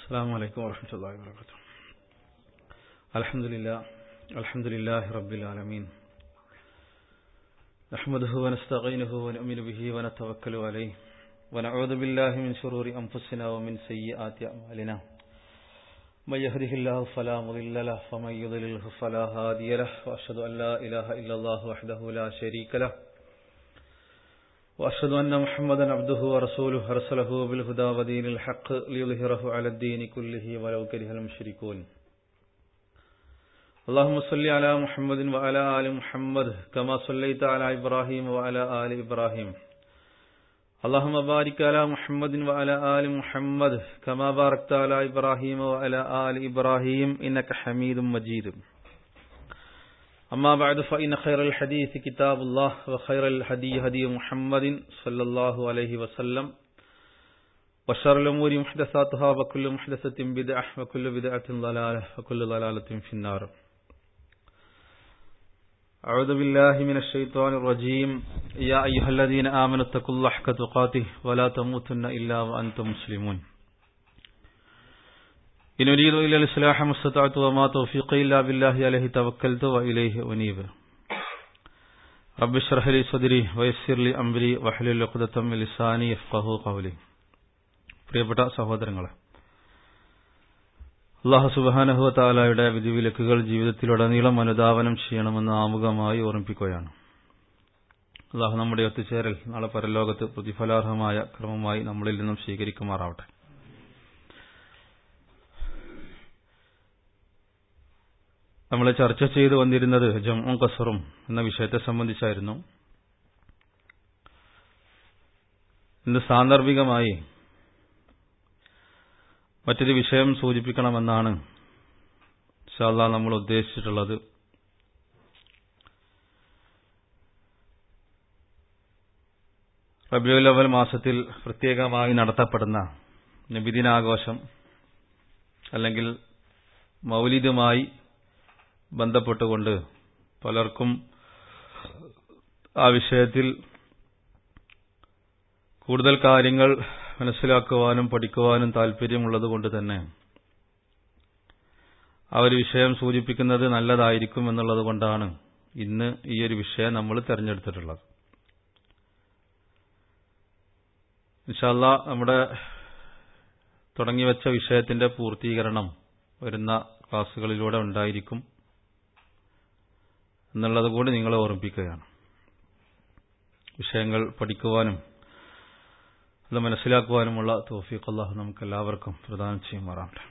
السلام عليكم ورحمة الله وبركاته الحمد لله الحمد لله رب العالمين نحمده ونستعينه ونؤمن به ونتوكل عليه ونعوذ بالله من شرور أنفسنا ومن سيئات أعمالنا من يهده الله فلا مضل له ومن يضلله فلا هادي له وأشهد أن لا إله إلا الله وحده لا شريك له وأشهد أن محمدا عبده ورسوله أرسله بالهدى ودين الحق ليظهره على الدين كله ولو كره المشركون اللهم صل على محمد وعلى آل محمد كما صليت على إبراهيم وعلى آل إبراهيم اللهم بارك على محمد وعلى آل محمد كما باركت على إبراهيم وعلى آل إبراهيم إنك حميد مجيد أما بعد فإن خير الحديث كتاب الله وخير الهدي هدي محمد صلى الله عليه وسلم وشر الأمور محدثاتها وكل محدثة بدعة وكل بدعة ضلالة وكل ضلالة في النار أعوذ بالله من الشيطان الرجيم يا أيها الذين آمنوا اتقوا الله حق تقاته ولا تموتن إلا وأنتم مسلمون إن أريد إلا الإصلاح ما استطعت وما توفيقي إلا بالله عليه توكلت وإليه أنيب رب اشرح لي صدري ويسر لي أمري واحلل عقدة من لساني يفقهوا قولي പ്രിയപ്പെട്ട സഹോദരങ്ങളെ അള്ളാഹു സുബാനഹു താലായുടെ വിധിവിലക്കുകൾ ജീവിതത്തിലുടനീളം അനുധാവനം ചെയ്യണമെന്ന് ആമുഖമായി ഓർമ്മിപ്പിക്കുകയാണ് അള്ളാഹു നമ്മുടെ ഒത്തുചേരൽ നാളെ പരലോകത്ത് പ്രതിഫലാർഹമായ ക്രമമായി നമ്മളിൽ നിന്നും സ്വീകരിക്കുമാറാവട്ടെ നമ്മൾ ചർച്ച ചെയ്തു വന്നിരുന്നത് ജമ്മും കസറും എന്ന വിഷയത്തെ സംബന്ധിച്ചായിരുന്നു ഇന്ന് സാന്ദർഭികമായി മറ്റൊരു വിഷയം സൂചിപ്പിക്കണമെന്നാണ് ഷാല്ല നമ്മൾ ഉദ്ദേശിച്ചിട്ടുള്ളത് റബിയുൽ അവൽ മാസത്തിൽ പ്രത്യേകമായി നടത്തപ്പെടുന്ന നബിദിനാഘോഷം അല്ലെങ്കിൽ മൗലിദുമായി ബന്ധപ്പെട്ടുകൊണ്ട് പലർക്കും ആ വിഷയത്തിൽ കൂടുതൽ കാര്യങ്ങൾ മനസ്സിലാക്കുവാനും പഠിക്കുവാനും താല്പര്യമുള്ളതുകൊണ്ട് തന്നെ ആ ഒരു വിഷയം സൂചിപ്പിക്കുന്നത് നല്ലതായിരിക്കും എന്നുള്ളത് കൊണ്ടാണ് ഇന്ന് ഈ ഒരു വിഷയം നമ്മൾ തെരഞ്ഞെടുത്തിട്ടുള്ളത് ഇൻഷാല്ല നമ്മുടെ തുടങ്ങിവെച്ച വിഷയത്തിന്റെ പൂർത്തീകരണം വരുന്ന ക്ലാസ്സുകളിലൂടെ ഉണ്ടായിരിക്കും എന്നുള്ളത് കൂടി നിങ്ങളെ ഓർമ്മിപ്പിക്കുകയാണ് വിഷയങ്ങൾ പഠിക്കുവാനും അത് മനസ്സിലാക്കുവാനുമുള്ള തോഫീഖ് അള്ളാഹു നമുക്ക് എല്ലാവർക്കും പ്രദാനം ചെയ്യുമാറാട്ടെ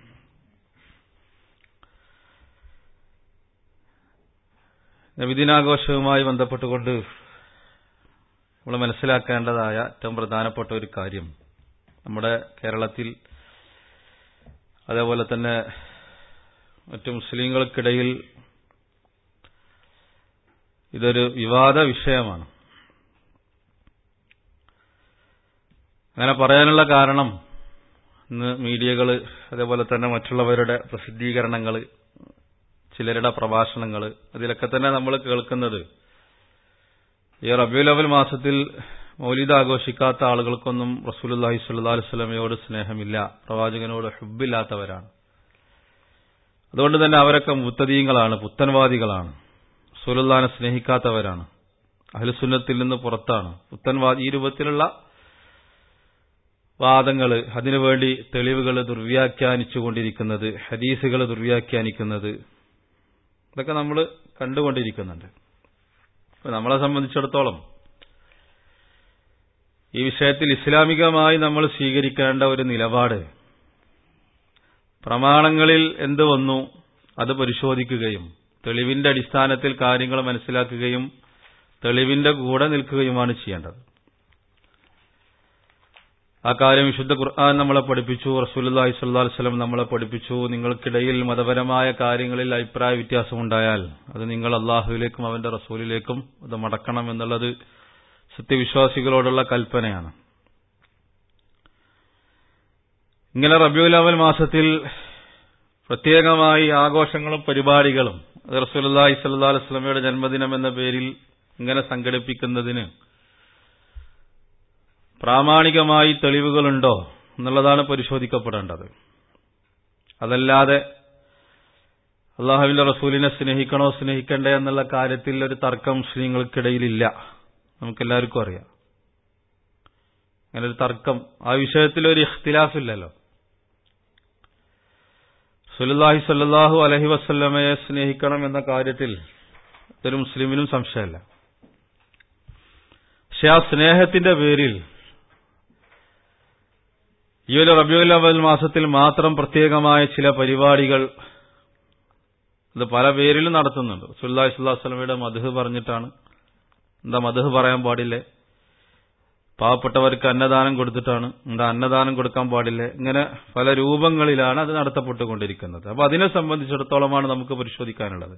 നബിദിനാഘോഷവുമായി ബന്ധപ്പെട്ടുകൊണ്ട് നമ്മൾ മനസ്സിലാക്കേണ്ടതായ ഏറ്റവും പ്രധാനപ്പെട്ട ഒരു കാര്യം നമ്മുടെ കേരളത്തിൽ അതേപോലെ തന്നെ മറ്റു മുസ്ലിങ്ങൾക്കിടയിൽ ഇതൊരു വിവാദ വിഷയമാണ് അങ്ങനെ പറയാനുള്ള കാരണം ഇന്ന് മീഡിയകൾ അതേപോലെ തന്നെ മറ്റുള്ളവരുടെ പ്രസിദ്ധീകരണങ്ങൾ ചിലരുടെ പ്രഭാഷണങ്ങൾ അതിലൊക്കെ തന്നെ നമ്മൾ കേൾക്കുന്നത് ഈ റബിയുൽ അവൽ മാസത്തിൽ മൗലിദ് ആഘോഷിക്കാത്ത ആളുകൾക്കൊന്നും റസൂലുല്ലാഹി സ്വല്ലാ വസ്ലമയോട് സ്നേഹമില്ല പ്രവാചകനോട് ഹുബില്ലാത്തവരാണ് അതുകൊണ്ട് തന്നെ അവരൊക്കെ മുത്തദീങ്ങളാണ് പുത്തൻവാദികളാണ് റസൂലുല്ലാനെ സ്നേഹിക്കാത്തവരാണ് അഹ്ലുസുന്നത്തിൽ നിന്ന് പുറത്താണ് പുത്തൻവാദി ഈ രൂപത്തിലുള്ള വാദങ്ങൾ അതിനുവേണ്ടി തെളിവുകൾ ദുർവ്യാഖ്യാനിച്ചുകൊണ്ടിരിക്കുന്നത് ഹദീസുകൾ ദുർവ്യാഖ്യാനിക്കുന്നത് ഇതൊക്കെ നമ്മൾ കണ്ടുകൊണ്ടിരിക്കുന്നുണ്ട് നമ്മളെ സംബന്ധിച്ചിടത്തോളം ഈ വിഷയത്തിൽ ഇസ്ലാമികമായി നമ്മൾ സ്വീകരിക്കേണ്ട ഒരു നിലപാട് പ്രമാണങ്ങളിൽ എന്ത് വന്നു അത് പരിശോധിക്കുകയും തെളിവിന്റെ അടിസ്ഥാനത്തിൽ കാര്യങ്ങൾ മനസ്സിലാക്കുകയും തെളിവിന്റെ കൂടെ നിൽക്കുകയുമാണ് ചെയ്യേണ്ടത് ആ കാര്യം വിശുദ്ധ ഖുർആൻ നമ്മളെ പഠിപ്പിച്ചു റസൂലി സ്വല്ലാസ്ലം നമ്മളെ പഠിപ്പിച്ചു നിങ്ങൾക്കിടയിൽ മതപരമായ കാര്യങ്ങളിൽ അഭിപ്രായ വ്യത്യാസമുണ്ടായാൽ അത് നിങ്ങൾ അള്ളാഹുവിലേക്കും അവന്റെ റസൂലിലേക്കും അത് മടക്കണം എന്നുള്ളത് സത്യവിശ്വാസികളോടുള്ള കൽപ്പനയാണ് ഇങ്ങനെ റബിയുൽ അവൽ മാസത്തിൽ പ്രത്യേകമായി ആഘോഷങ്ങളും പരിപാടികളും അത് റസൂലി സല്ലാ വസ്ലമയുടെ ജന്മദിനം എന്ന പേരിൽ ഇങ്ങനെ സംഘടിപ്പിക്കുന്നതിന് പ്രാമാണികമായി തെളിവുകളുണ്ടോ എന്നുള്ളതാണ് പരിശോധിക്കപ്പെടേണ്ടത് അതല്ലാതെ അള്ളാഹുവിന്റെ റസൂലിനെ സ്നേഹിക്കണോ സ്നേഹിക്കണ്ടേ എന്നുള്ള കാര്യത്തിൽ ഒരു തർക്കം മുസ്ലിങ്ങൾക്കിടയിലില്ല നമുക്കെല്ലാവർക്കും അറിയാം അങ്ങനെ ഒരു തർക്കം ആ വിഷയത്തിൽ ഒരു ഇഖ്തിലാഫില്ലല്ലോ സുലുല്ലാഹി സല്ലാഹു അലഹി വസ്ല്ലമയെ സ്നേഹിക്കണം എന്ന കാര്യത്തിൽ ഒരു മുസ്ലിമിനും സംശയമല്ല പക്ഷെ ആ സ്നേഹത്തിന്റെ പേരിൽ ഈ ഒരു റബിയുൽ അവൽ മാസത്തിൽ മാത്രം പ്രത്യേകമായ ചില പരിപാടികൾ ഇത് പല പേരിലും നടത്തുന്നുണ്ട് സുല്ലാഹി സ്വല്ലാ വസ്ലമയുടെ മധു പറഞ്ഞിട്ടാണ് എന്താ മധു പറയാൻ പാടില്ലേ പാവപ്പെട്ടവർക്ക് അന്നദാനം കൊടുത്തിട്ടാണ് എന്താ അന്നദാനം കൊടുക്കാൻ പാടില്ലേ ഇങ്ങനെ പല രൂപങ്ങളിലാണ് അത് നടത്തപ്പെട്ടുകൊണ്ടിരിക്കുന്നത് അപ്പൊ അതിനെ സംബന്ധിച്ചിടത്തോളമാണ് നമുക്ക് പരിശോധിക്കാനുള്ളത്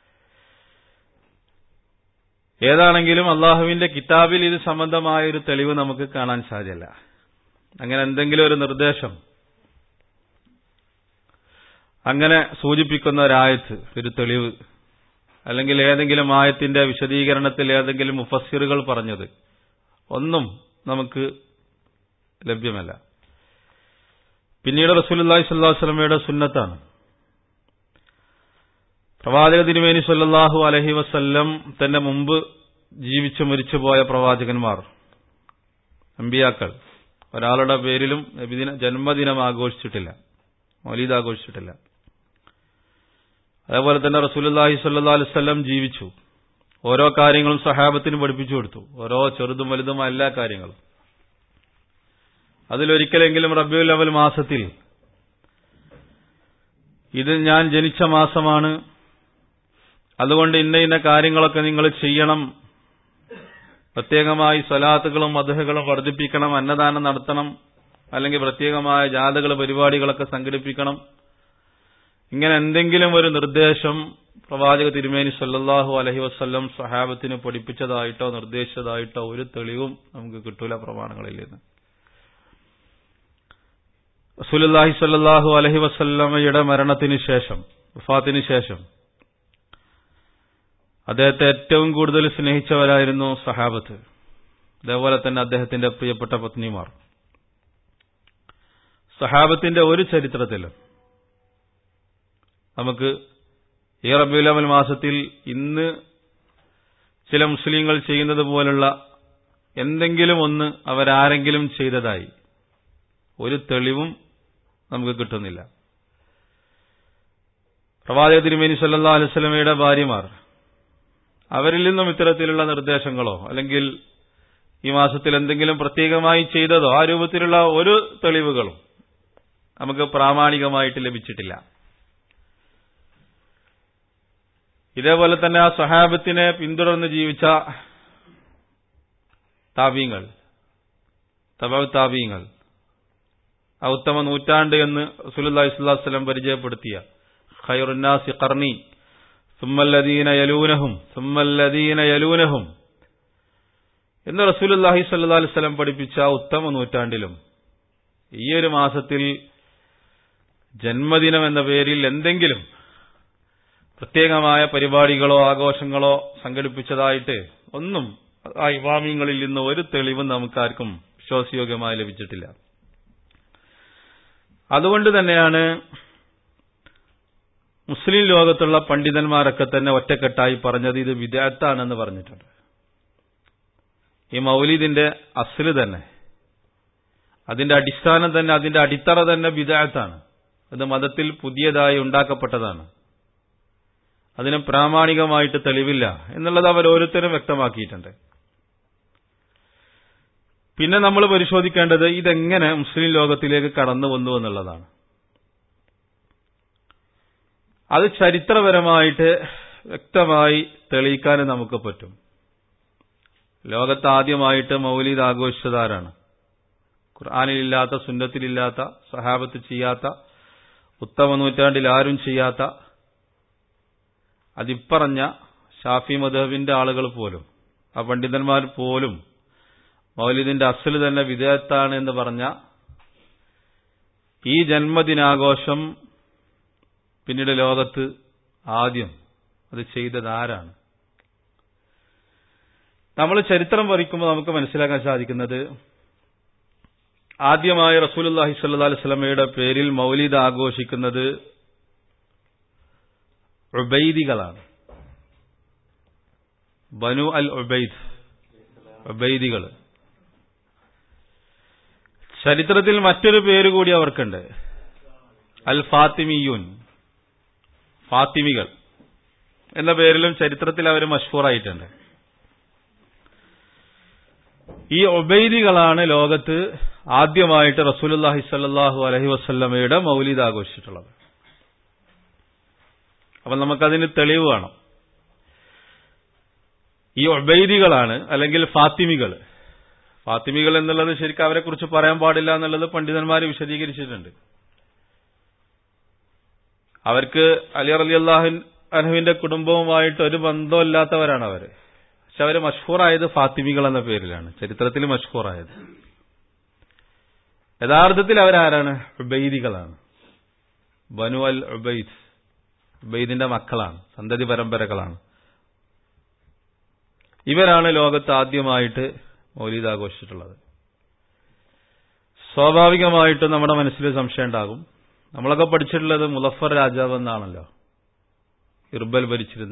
ഏതാണെങ്കിലും അള്ളാഹുവിന്റെ കിതാബിൽ ഇത് സംബന്ധമായ ഒരു തെളിവ് നമുക്ക് കാണാൻ സാധ്യല്ല അങ്ങനെ എന്തെങ്കിലും ഒരു നിർദ്ദേശം അങ്ങനെ സൂചിപ്പിക്കുന്ന ഒരായത്ത് ഒരു തെളിവ് അല്ലെങ്കിൽ ഏതെങ്കിലും ആയത്തിന്റെ വിശദീകരണത്തിൽ ഏതെങ്കിലും മുഫസ്സിറുകൾ പറഞ്ഞത് ഒന്നും നമുക്ക് ലഭ്യമല്ല പിന്നീട് റസൂലുല്ലാഹി സ്വല്ലാ വസ്ലമയുടെ സുന്നത്താണ് പ്രവാചക തിരുമേനി സല്ലാഹു അലഹി വസല്ലം തന്റെ മുമ്പ് ജീവിച്ചു മരിച്ചുപോയ പ്രവാചകന്മാർ അമ്പിയാക്കൾ ഒരാളുടെ പേരിലും നബിദിന ജന്മദിനം ആഘോഷിച്ചിട്ടില്ല മൗലീദ് ആഘോഷിച്ചിട്ടില്ല അതേപോലെ തന്നെ റസൂലുല്ലാഹി സല്ലാ അലുസല്ലം ജീവിച്ചു ഓരോ കാര്യങ്ങളും സഹാബത്തിന് പഠിപ്പിച്ചു കൊടുത്തു ഓരോ ചെറുതും വലുതുമായ എല്ലാ കാര്യങ്ങളും അതിലൊരിക്കലെങ്കിലും റബ്യുൽ അവൽ മാസത്തിൽ ഇത് ഞാൻ ജനിച്ച മാസമാണ് അതുകൊണ്ട് ഇന്ന ഇന്ന കാര്യങ്ങളൊക്കെ നിങ്ങൾ ചെയ്യണം പ്രത്യേകമായി സ്വലാത്തുകളും മധുഹകളും വർദ്ധിപ്പിക്കണം അന്നദാനം നടത്തണം അല്ലെങ്കിൽ പ്രത്യേകമായ ജാഥകൾ പരിപാടികളൊക്കെ സംഘടിപ്പിക്കണം ഇങ്ങനെ എന്തെങ്കിലും ഒരു നിർദ്ദേശം പ്രവാചക തിരുമേനി സല്ലാഹു അലഹി വസ്ല്ലം സഹാബത്തിന് പഠിപ്പിച്ചതായിട്ടോ നിർദ്ദേശിച്ചതായിട്ടോ ഒരു തെളിവും നമുക്ക് കിട്ടൂല പ്രമാണങ്ങളിൽ നിന്ന് റസൂലുല്ലാഹി സല്ലാഹു അലഹി വസ്ല്ലമയുടെ മരണത്തിന് ശേഷം വഫാത്തിന് ശേഷം അദ്ദേഹത്തെ ഏറ്റവും കൂടുതൽ സ്നേഹിച്ചവരായിരുന്നു സഹാബത്ത് അതേപോലെ തന്നെ അദ്ദേഹത്തിന്റെ പ്രിയപ്പെട്ട പത്നിമാർ സഹാബത്തിന്റെ ഒരു ചരിത്രത്തിലും നമുക്ക് ഈ റബിയുലമൽ മാസത്തിൽ ഇന്ന് ചില മുസ്ലിങ്ങൾ ചെയ്യുന്നത് പോലുള്ള എന്തെങ്കിലും ഒന്ന് അവരാരെങ്കിലും ചെയ്തതായി ഒരു തെളിവും നമുക്ക് കിട്ടുന്നില്ല പ്രവാചക തിരുമേനി സല്ലാ അലുസ്ലമയുടെ ഭാര്യമാർ അവരിൽ നിന്നും ഇത്തരത്തിലുള്ള നിർദ്ദേശങ്ങളോ അല്ലെങ്കിൽ ഈ മാസത്തിൽ എന്തെങ്കിലും പ്രത്യേകമായി ചെയ്തതോ ആ രൂപത്തിലുള്ള ഒരു തെളിവുകളും നമുക്ക് പ്രാമാണികമായിട്ട് ലഭിച്ചിട്ടില്ല ഇതേപോലെ തന്നെ ആ സഹാബത്തിനെ പിന്തുടർന്ന് ജീവിച്ച താപീങ്ങൾ തബ താപീങ്ങൾ ആ ഉത്തമ നൂറ്റാണ്ട് എന്ന് സുലുല്ലാഹി സ്വല്ലം പരിചയപ്പെടുത്തിയ ഖൈറുന്നാസി ഖർണി സുമ്മല്ലദീന യലൂനഹും സുമ്മല്ലദീന യലൂനഹും എന്ന് റസൂലുല്ലാഹി സല്ലാ അലിസ്ലം പഠിപ്പിച്ച ആ ഉത്തമ നൂറ്റാണ്ടിലും ഈ ഒരു മാസത്തിൽ ജന്മദിനം എന്ന പേരിൽ എന്തെങ്കിലും പ്രത്യേകമായ പരിപാടികളോ ആഘോഷങ്ങളോ സംഘടിപ്പിച്ചതായിട്ട് ഒന്നും ആ ഇവാമിങ്ങളിൽ നിന്ന് ഒരു തെളിവും നമുക്കാർക്കും വിശ്വാസയോഗ്യമായി ലഭിച്ചിട്ടില്ല അതുകൊണ്ട് തന്നെയാണ് മുസ്ലിം ലോകത്തുള്ള പണ്ഡിതന്മാരൊക്കെ തന്നെ ഒറ്റക്കെട്ടായി പറഞ്ഞത് ഇത് വിദഗ്ധാണെന്ന് പറഞ്ഞിട്ടുണ്ട് ഈ മൗലീദിന്റെ അസ്ല് തന്നെ അതിന്റെ അടിസ്ഥാനം തന്നെ അതിന്റെ അടിത്തറ തന്നെ വിദഗ്ധാണ് അത് മതത്തിൽ പുതിയതായി ഉണ്ടാക്കപ്പെട്ടതാണ് അതിന് പ്രാമാണികമായിട്ട് തെളിവില്ല എന്നുള്ളത് അവർ ഓരോരുത്തരും വ്യക്തമാക്കിയിട്ടുണ്ട് പിന്നെ നമ്മൾ പരിശോധിക്കേണ്ടത് ഇതെങ്ങനെ മുസ്ലിം ലോകത്തിലേക്ക് കടന്നു വന്നു എന്നുള്ളതാണ് അത് ചരിത്രപരമായിട്ട് വ്യക്തമായി തെളിയിക്കാൻ നമുക്ക് പറ്റും ലോകത്ത് ആദ്യമായിട്ട് മൗലീദ് ആഘോഷിച്ചതാരാണ് ഖുർആാനിലില്ലാത്ത സുന്നത്തിലില്ലാത്ത സഹാബത്ത് ചെയ്യാത്ത ഉത്തമ നൂറ്റാണ്ടിൽ ആരും ചെയ്യാത്ത അതിപ്പറഞ്ഞ ഷാഫി മദഹബിന്റെ ആളുകൾ പോലും ആ പണ്ഡിതന്മാർ പോലും മൗലിദിന്റെ അസല് തന്നെ വിദേഹത്താണ് എന്ന് പറഞ്ഞ ഈ ജന്മദിനാഘോഷം പിന്നീട് ലോകത്ത് ആദ്യം അത് ചെയ്തത് ആരാണ് നമ്മൾ ചരിത്രം പറിക്കുമ്പോൾ നമുക്ക് മനസ്സിലാക്കാൻ സാധിക്കുന്നത് ആദ്യമായി റസൂലുല്ലാഹി സല്ലാ അലുസ്ലമയുടെ പേരിൽ മൗലിദ് ആഘോഷിക്കുന്നത് ഉബൈദികളാണ് ബനു അൽ ഉബൈദ് ഉബൈദികൾ ചരിത്രത്തിൽ മറ്റൊരു പേര് കൂടി അവർക്കുണ്ട് അൽ ഫാത്തിമിയൂൻ ഫാത്തിമികൾ എന്ന പേരിലും ചരിത്രത്തിൽ അവർ മഷ്ഹൂറായിട്ടുണ്ട് ഈ ഒബൈദികളാണ് ലോകത്ത് ആദ്യമായിട്ട് റസൂലുല്ലാഹി സല്ലാഹു അലഹി വസ്ല്ലമയുടെ മൗലിദ് ആഘോഷിച്ചിട്ടുള്ളത് അപ്പൊ നമുക്കതിന് തെളിവ് വേണം ഈ ഒബൈദികളാണ് അല്ലെങ്കിൽ ഫാത്തിമികൾ ഫാത്തിമികൾ എന്നുള്ളത് ശരിക്കും അവരെ കുറിച്ച് പറയാൻ പാടില്ല എന്നുള്ളത് പണ്ഡിതന്മാർ വിശദീകരിച്ചിട്ടുണ്ട് അവർക്ക് അലി അലി അള്ളാഹു അനഹുവിന്റെ കുടുംബവുമായിട്ട് ഒരു ബന്ധമില്ലാത്തവരാണ് അവര് പക്ഷെ അവര് മഷ്ഹൂറായത് ഫാത്തിമികൾ എന്ന പേരിലാണ് ചരിത്രത്തിൽ മഷ്ഹൂറായത് യഥാർത്ഥത്തിൽ അവരാരാണ് ഉബൈദികളാണ് ബനു അൽ ഉബൈദ് ഉബൈദിന്റെ മക്കളാണ് സന്തതി പരമ്പരകളാണ് ഇവരാണ് ലോകത്ത് ആദ്യമായിട്ട് മൗലീദ് ആഘോഷിച്ചിട്ടുള്ളത് സ്വാഭാവികമായിട്ടും നമ്മുടെ മനസ്സിൽ സംശയം ഉണ്ടാകും നമ്മളൊക്കെ പഠിച്ചിട്ടുള്ളത് മുലഫർ രാജാവ് എന്നാണല്ലോ ഇർബൽ ഭരിച്ചിരുന്ന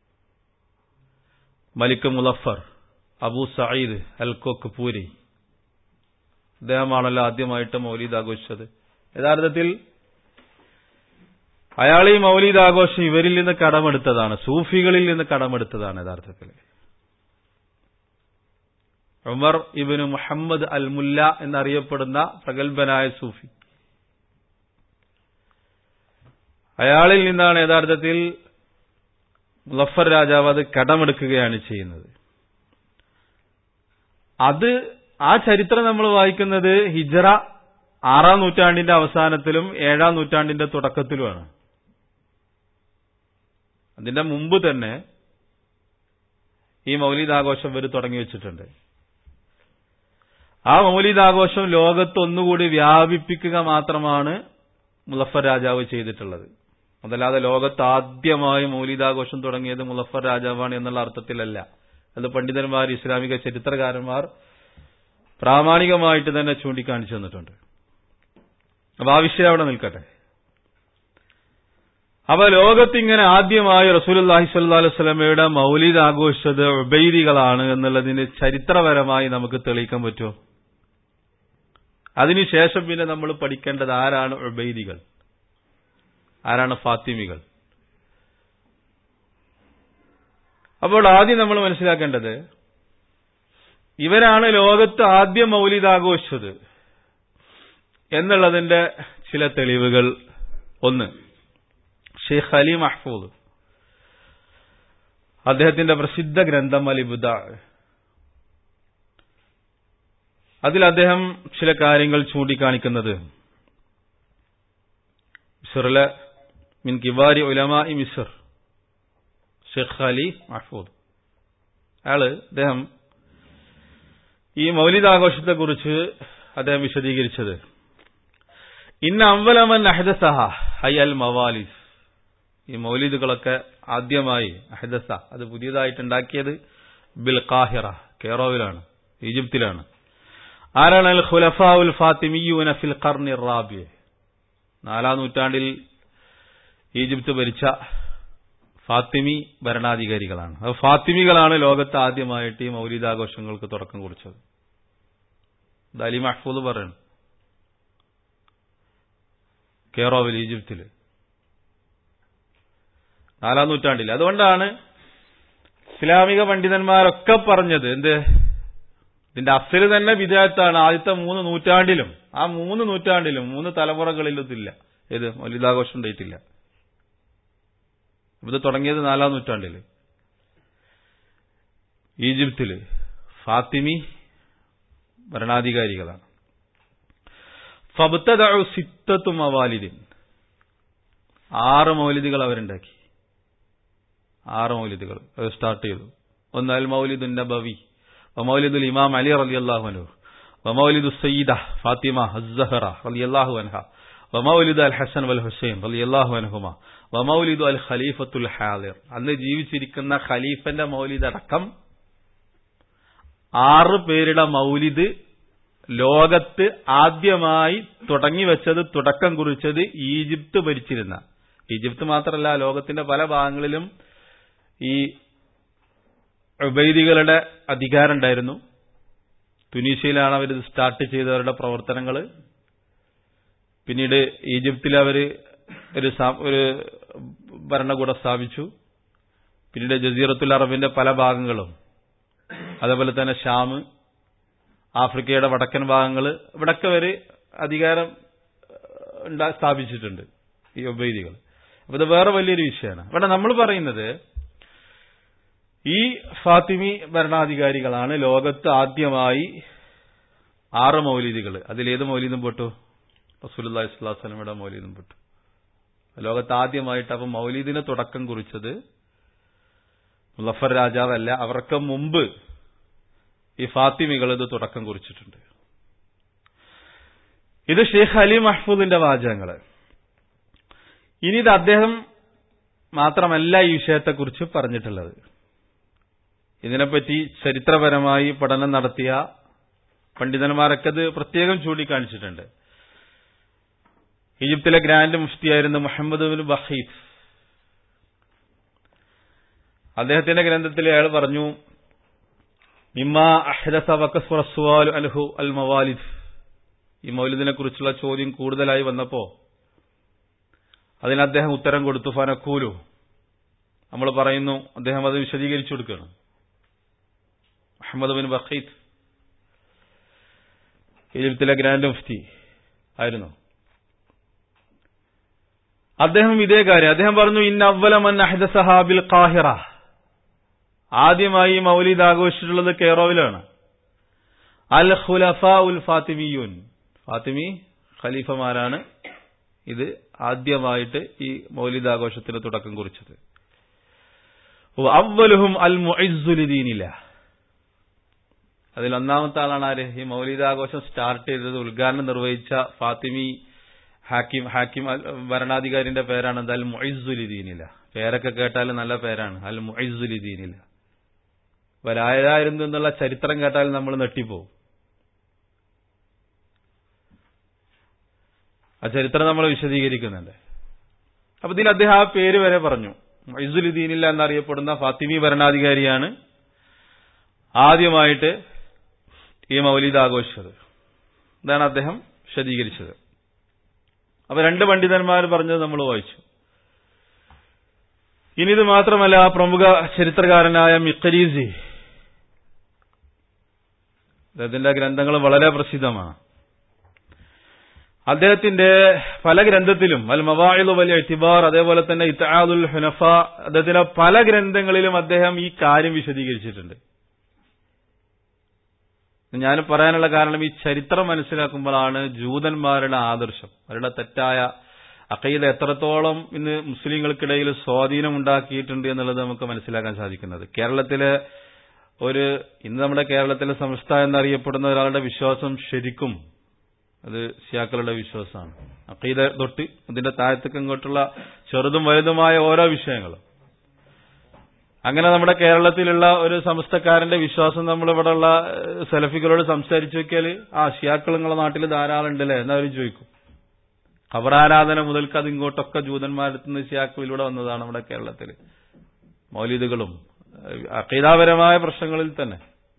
മലിക് മുലഫർ അബു സയ്യിദ് അൽ കൊക്ക് പൂരി അദ്ദേഹമാണല്ലോ ആദ്യമായിട്ട് മൗലീദ് ആഘോഷിച്ചത് യഥാർത്ഥത്തിൽ അയാൾ ഈ മൗലീദ് ആഘോഷം ഇവരിൽ നിന്ന് കടമെടുത്തതാണ് സൂഫികളിൽ നിന്ന് കടമെടുത്തതാണ് യഥാർത്ഥത്തിൽ ഉമർ ഇബിന് മുഹമ്മദ് അൽ മുല്ല എന്നറിയപ്പെടുന്ന പ്രഗത്ഭനായ സൂഫി അയാളിൽ നിന്നാണ് യഥാർത്ഥത്തിൽ മുലഫർ രാജാവ് അത് കടമെടുക്കുകയാണ് ചെയ്യുന്നത് അത് ആ ചരിത്രം നമ്മൾ വായിക്കുന്നത് ഹിജറ ആറാം നൂറ്റാണ്ടിന്റെ അവസാനത്തിലും ഏഴാം നൂറ്റാണ്ടിന്റെ തുടക്കത്തിലുമാണ് അതിന്റെ മുമ്പ് തന്നെ ഈ മൗലിദാഘോഷം ഇവർ തുടങ്ങി വെച്ചിട്ടുണ്ട് ആ മൗലിദാഘോഷം ലോകത്ത് ഒന്നുകൂടി വ്യാപിപ്പിക്കുക മാത്രമാണ് മുലഫർ രാജാവ് ചെയ്തിട്ടുള്ളത് അതല്ലാതെ ലോകത്ത് ആദ്യമായി മൗലിദാഘോഷം തുടങ്ങിയത് മുലഫർ രാജാവാണ് എന്നുള്ള അർത്ഥത്തിലല്ല അത് പണ്ഡിതന്മാർ ഇസ്ലാമിക ചരിത്രകാരന്മാർ പ്രാമാണികമായിട്ട് തന്നെ ചൂണ്ടിക്കാണിച്ചു തന്നിട്ടുണ്ട് അപ്പൊ ആ വിഷയം അവിടെ നിൽക്കട്ടെ അപ്പൊ ലോകത്തിങ്ങനെ ആദ്യമായി റസൂലുല്ലാഹി സ്വല്ലാ വസ്ലമയുടെ മൗലിദ് ആഘോഷിച്ചത് ഉബൈദികളാണ് എന്നുള്ളതിന് ചരിത്രപരമായി നമുക്ക് തെളിയിക്കാൻ പറ്റുമോ അതിനുശേഷം പിന്നെ നമ്മൾ പഠിക്കേണ്ടത് ആരാണ് ഉബൈദികൾ ആരാണ് ഫാത്തിമികൾ അപ്പോൾ ആദ്യം നമ്മൾ മനസ്സിലാക്കേണ്ടത് ഇവരാണ് ലോകത്ത് ആദ്യം മൗലിദ് ആഘോഷിച്ചത് എന്നുള്ളതിന്റെ ചില തെളിവുകൾ ഒന്ന് ഷെയ്ഖ് അലി മഹ്ഫൂദ് അദ്ദേഹത്തിന്റെ പ്രസിദ്ധ ഗ്രന്ഥം അലിബുദ അതിൽ അദ്ദേഹം ചില കാര്യങ്ങൾ ചൂണ്ടിക്കാണിക്കുന്നത് മിസറിലെ മിൻ കിബാരി ഉലമ ഇ മിസർ ഷെയ്ഖ് അലി മഹ്ഫൂദ് അയാള് അദ്ദേഹം ഈ മൗലിദാഘോഷത്തെക്കുറിച്ച് അദ്ദേഹം വിശദീകരിച്ചത് ഇന്ന അമ്പലമൻ അഹദസഹ ഹൈ അൽ മവാലിസ് ഈ മൗലിദുകളൊക്കെ ആദ്യമായി അഹദസ അത് പുതിയതായിട്ട് ഉണ്ടാക്കിയത് ബിൽ കാഹിറ കെയറോവിലാണ് ഈജിപ്തിലാണ് ആരാണ് അൽ ഖുലഫാഉൽ ഫാത്തിമിയൂന ഫിൽ ഖർണി റാബിയ നാലാം നൂറ്റാണ്ടിൽ ഈജിപ്ത് ഭരിച്ച ഫാത്തിമി ഭരണാധികാരികളാണ് അത് ഫാത്തിമികളാണ് ലോകത്ത് ആദ്യമായിട്ട് ഈ മൗലിദാഘോഷങ്ങൾക്ക് തുടക്കം കുറിച്ചത് ഇത് അലി മഹ്ഫൂദ് പറയുന്നു കെയറോവിൽ ഈജിപ്തിൽ നാലാം നൂറ്റാണ്ടിൽ അതുകൊണ്ടാണ് ഇസ്ലാമിക പണ്ഡിതന്മാരൊക്കെ പറഞ്ഞത് എന്ത് ഇതിന്റെ അസല് തന്നെ വിദേഹത്താണ് ആദ്യത്തെ മൂന്ന് നൂറ്റാണ്ടിലും ആ മൂന്ന് നൂറ്റാണ്ടിലും മൂന്ന് തലമുറകളിലും ഇതില്ല ഏത് മൗലിദാഘോഷം ഉണ്ടായിട്ടില്ല ഇത് തുടങ്ങിയത് നാലാം നൂറ്റാണ്ടില് ഈജിപ്തില് ഫാത്തിമി ഭരണാധികാരികളാണ് ഫബത്തദു സിത്തത്തു മവാലിദിൻ ആറ് മൗലിദുകൾ അവരുണ്ടാക്കി ആറ് മൗലിദുകൾ അത് സ്റ്റാർട്ട് ചെയ്തു ഒന്ന് അൽ മൗലിദുൻ നബവി വമൗലിദുൽ ഇമാം അലി റളിയല്ലാഹു അൻഹു വമൗലിദു സയ്യിദ ഫാത്തിമ അസ്സഹറ റളിയല്ലാഹു അൻഹ വമൗലിദ് അൽ ഹസൻ വൽ ഹുസൈൻ റളിയല്ലാഹു അൻഹുമ വമൗലിദു അൽ ഖലീഫത്തുൽ ഹാദിർ അന്ന് ജീവിച്ചിരിക്കുന്ന ഖലീഫന്റെ മൗലിദ് അടക്കം ആറ് പേരുടെ മൗലിദ് ലോകത്ത് ആദ്യമായി തുടങ്ങി വെച്ചത് തുടക്കം കുറിച്ചത് ഈജിപ്ത് ഭരിച്ചിരുന്ന ഈജിപ്ത് മാത്രമല്ല ലോകത്തിന്റെ പല ഭാഗങ്ങളിലും ഈ ഉബൈദികളുടെ അധികാരം ഉണ്ടായിരുന്നു തുനീഷ്യയിലാണ് അവർ സ്റ്റാർട്ട് ചെയ്തവരുടെ പ്രവർത്തനങ്ങൾ പിന്നീട് ഈജിപ്തിൽ അവർ ഒരു ഒരു ഭരണകൂടം സ്ഥാപിച്ചു പിന്നീട് ജസീറത്തുൽ അറബിന്റെ പല ഭാഗങ്ങളും അതേപോലെ തന്നെ ഷാം ആഫ്രിക്കയുടെ വടക്കൻ ഭാഗങ്ങൾ ഇവിടൊക്കെ വരെ അധികാരം സ്ഥാപിച്ചിട്ടുണ്ട് ഈ ഉബൈദികൾ അപ്പൊ ഇത് വേറെ വലിയൊരു വിഷയമാണ് ഇവിടെ നമ്മൾ പറയുന്നത് ഈ ഫാത്തിമി ഭരണാധികാരികളാണ് ലോകത്ത് ആദ്യമായി ആറ് മൗലീദികൾ അതിലേത് മൗലീദും പെട്ടു റസൂലി സ്വലാസ്ലമിയുടെ മൗലീദും പെട്ടു ലോകത്ത് ആദ്യമായിട്ട് അപ്പം മൗലീദിന് തുടക്കം കുറിച്ചത് മുലഫർ രാജാവല്ല അവർക്ക് മുമ്പ് ഈ ഫാത്തിമികൾ ഇത് തുടക്കം കുറിച്ചിട്ടുണ്ട് ഇത് ഷെയ്ഖ് അലി മഹ്ഫൂദിന്റെ വാചകങ്ങള് ഇനി ഇത് അദ്ദേഹം മാത്രമല്ല ഈ വിഷയത്തെക്കുറിച്ച് പറഞ്ഞിട്ടുള്ളത് ഇതിനെപ്പറ്റി ചരിത്രപരമായി പഠനം നടത്തിയ പണ്ഡിതന്മാരൊക്കെ ഇത് പ്രത്യേകം ചൂണ്ടിക്കാണിച്ചിട്ടുണ്ട് ഈജിപ്തിലെ ഗ്രാൻഡ് മുഫ്തിയായിരുന്ന മുഹമ്മദ് ബിൻ ബഹീദ് അദ്ദേഹത്തിന്റെ ഗ്രന്ഥത്തിൽ അയാൾ പറഞ്ഞു മിമ്മ അഹ്ദസ വക്കസ്വറസ്വാൽ അൽഹു അൽ മവാലിദ് ഈ മൗലിദിനെ കുറിച്ചുള്ള ചോദ്യം കൂടുതലായി വന്നപ്പോ അതിന് അദ്ദേഹം ഉത്തരം കൊടുത്തു ഫനക്കൂലു നമ്മൾ പറയുന്നു അദ്ദേഹം അത് വിശദീകരിച്ചു കൊടുക്കുകയാണ് മുഹമ്മദ് ബിൻ ബഖീദ് ഈജിപ്തിലെ ഗ്രാൻഡ് മുഫ്തി ആയിരുന്നു അദ്ദേഹം ഇതേ കാര്യം അദ്ദേഹം പറഞ്ഞു ഇന്ന അവലമൻ അഹദസഹാബിൽ കാഹിറ ആദ്യമായി മൗലീദ് ആഘോഷിച്ചിട്ടുള്ളത് കെയറോവിലാണ് അൽ ഖുലഫ ഉൽ ഫാത്തിമിയൂൻ ഫാത്തിമി ഖലീഫമാരാണ് ഇത് ആദ്യമായിട്ട് ഈ മൗലിദ് ആഘോഷത്തിന് തുടക്കം കുറിച്ചത് അവലുഹും അൽ മുഇസുലിദീനില്ല അതിൽ ഒന്നാമത്തെ ആളാണ് ആര് ഈ മൗലിദാഘോഷം സ്റ്റാർട്ട് ചെയ്തത് ഉദ്ഘാടനം നിർവഹിച്ച ഫാത്തിമി ഹാക്കിം ഹാക്കിം ഭരണാധികാരിന്റെ പേരാണ് അത് അൽ മുഇസുലിദീനില്ല പേരൊക്കെ കേട്ടാൽ നല്ല പേരാണ് അൽ മുഇസുലിദീനില്ല വരായതായിരുന്നു എന്നുള്ള ചരിത്രം കേട്ടാൽ നമ്മൾ നെട്ടിപ്പോവും ആ ചരിത്രം നമ്മൾ വിശദീകരിക്കുന്നുണ്ട് അപ്പൊ ഇതിൽ അദ്ദേഹം ആ പേര് വരെ പറഞ്ഞു മൈസുലുദ്ദീനില്ല എന്നറിയപ്പെടുന്ന ഫാത്തിമി ഭരണാധികാരിയാണ് ആദ്യമായിട്ട് ഈ മൗലീദ് ആഘോഷിച്ചത് ഇതാണ് അദ്ദേഹം വിശദീകരിച്ചത് അപ്പൊ രണ്ട് പണ്ഡിതന്മാർ പറഞ്ഞത് നമ്മൾ വായിച്ചു ഇനി ഇത് മാത്രമല്ല ആ പ്രമുഖ ചരിത്രകാരനായ മിക്കരീസി അദ്ദേഹത്തിന്റെ ഗ്രന്ഥങ്ങൾ വളരെ പ്രസിദ്ധമാണ് അദ്ദേഹത്തിന്റെ പല ഗ്രന്ഥത്തിലും അൽ മവായിലു വലിയ എത്തിബാർ അതേപോലെ തന്നെ ഇത്താദുൽ ഹുനഫ അദ്ദേഹത്തിന്റെ പല ഗ്രന്ഥങ്ങളിലും അദ്ദേഹം ഈ കാര്യം വിശദീകരിച്ചിട്ടുണ്ട് ഞാൻ പറയാനുള്ള കാരണം ഈ ചരിത്രം മനസ്സിലാക്കുമ്പോഴാണ് ജൂതന്മാരുടെ ആദർശം അവരുടെ തെറ്റായ അക്കീദ എത്രത്തോളം ഇന്ന് മുസ്ലിങ്ങൾക്കിടയിൽ സ്വാധീനം ഉണ്ടാക്കിയിട്ടുണ്ട് എന്നുള്ളത് നമുക്ക് മനസ്സിലാക്കാൻ സാധിക്കുന്നത് കേരളത്തിലെ ഒരു ഇന്ന് നമ്മുടെ കേരളത്തിലെ സംസ്ഥ എന്നറിയപ്പെടുന്ന ഒരാളുടെ വിശ്വാസം ശരിക്കും അത് സിയാക്കളുടെ വിശ്വാസമാണ് അക്കീദ തൊട്ട് അതിന്റെ താഴത്തേക്ക് ഇങ്ങോട്ടുള്ള ചെറുതും വലുതുമായ ഓരോ വിഷയങ്ങളും അങ്ങനെ നമ്മുടെ കേരളത്തിലുള്ള ഒരു സംസ്ഥക്കാരന്റെ വിശ്വാസം നമ്മൾ ഇവിടെയുള്ള സെലഫികളോട് സംസാരിച്ചു നോക്കിയാൽ ആ ഷിയാക്കൾ നിങ്ങളുടെ നാട്ടിൽ ധാരാളം ഉണ്ടല്ലേ എന്നവരും ചോദിക്കും ഖബറാരാധന മുതൽക്ക് അത് ഇങ്ങോട്ടൊക്കെ ജൂതന്മാരത്തു നിന്ന് ഷിയാക്കളിലൂടെ വന്നതാണ് നമ്മുടെ കേരളത്തിൽ മൗലിദുകളും അക്കീതാപരമായ പ്രശ്നങ്ങളിൽ തന്നെ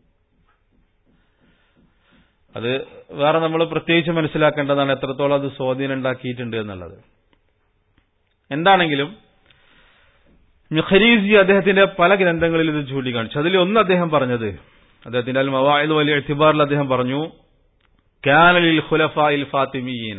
അത് വേറെ നമ്മൾ പ്രത്യേകിച്ച് മനസ്സിലാക്കേണ്ടതാണ് എത്രത്തോളം അത് സ്വാധീനം ഉണ്ടാക്കിയിട്ടുണ്ട് എന്നുള്ളത് എന്താണെങ്കിലും ഖരീസി അദ്ദേഹത്തിന്റെ പല ഗ്രന്ഥങ്ങളിൽ ഇത് ചൂണ്ടിക്കാണിച്ചു അതിൽ ഒന്ന് അദ്ദേഹം പറഞ്ഞത് അദ്ദേഹത്തിന്റെ അൽ മവായത് വലിയ എത്തിബാറിൽ അദ്ദേഹം പറഞ്ഞു കാനലിൽ ഖുലഫായിൽ ഫാത്തിമീന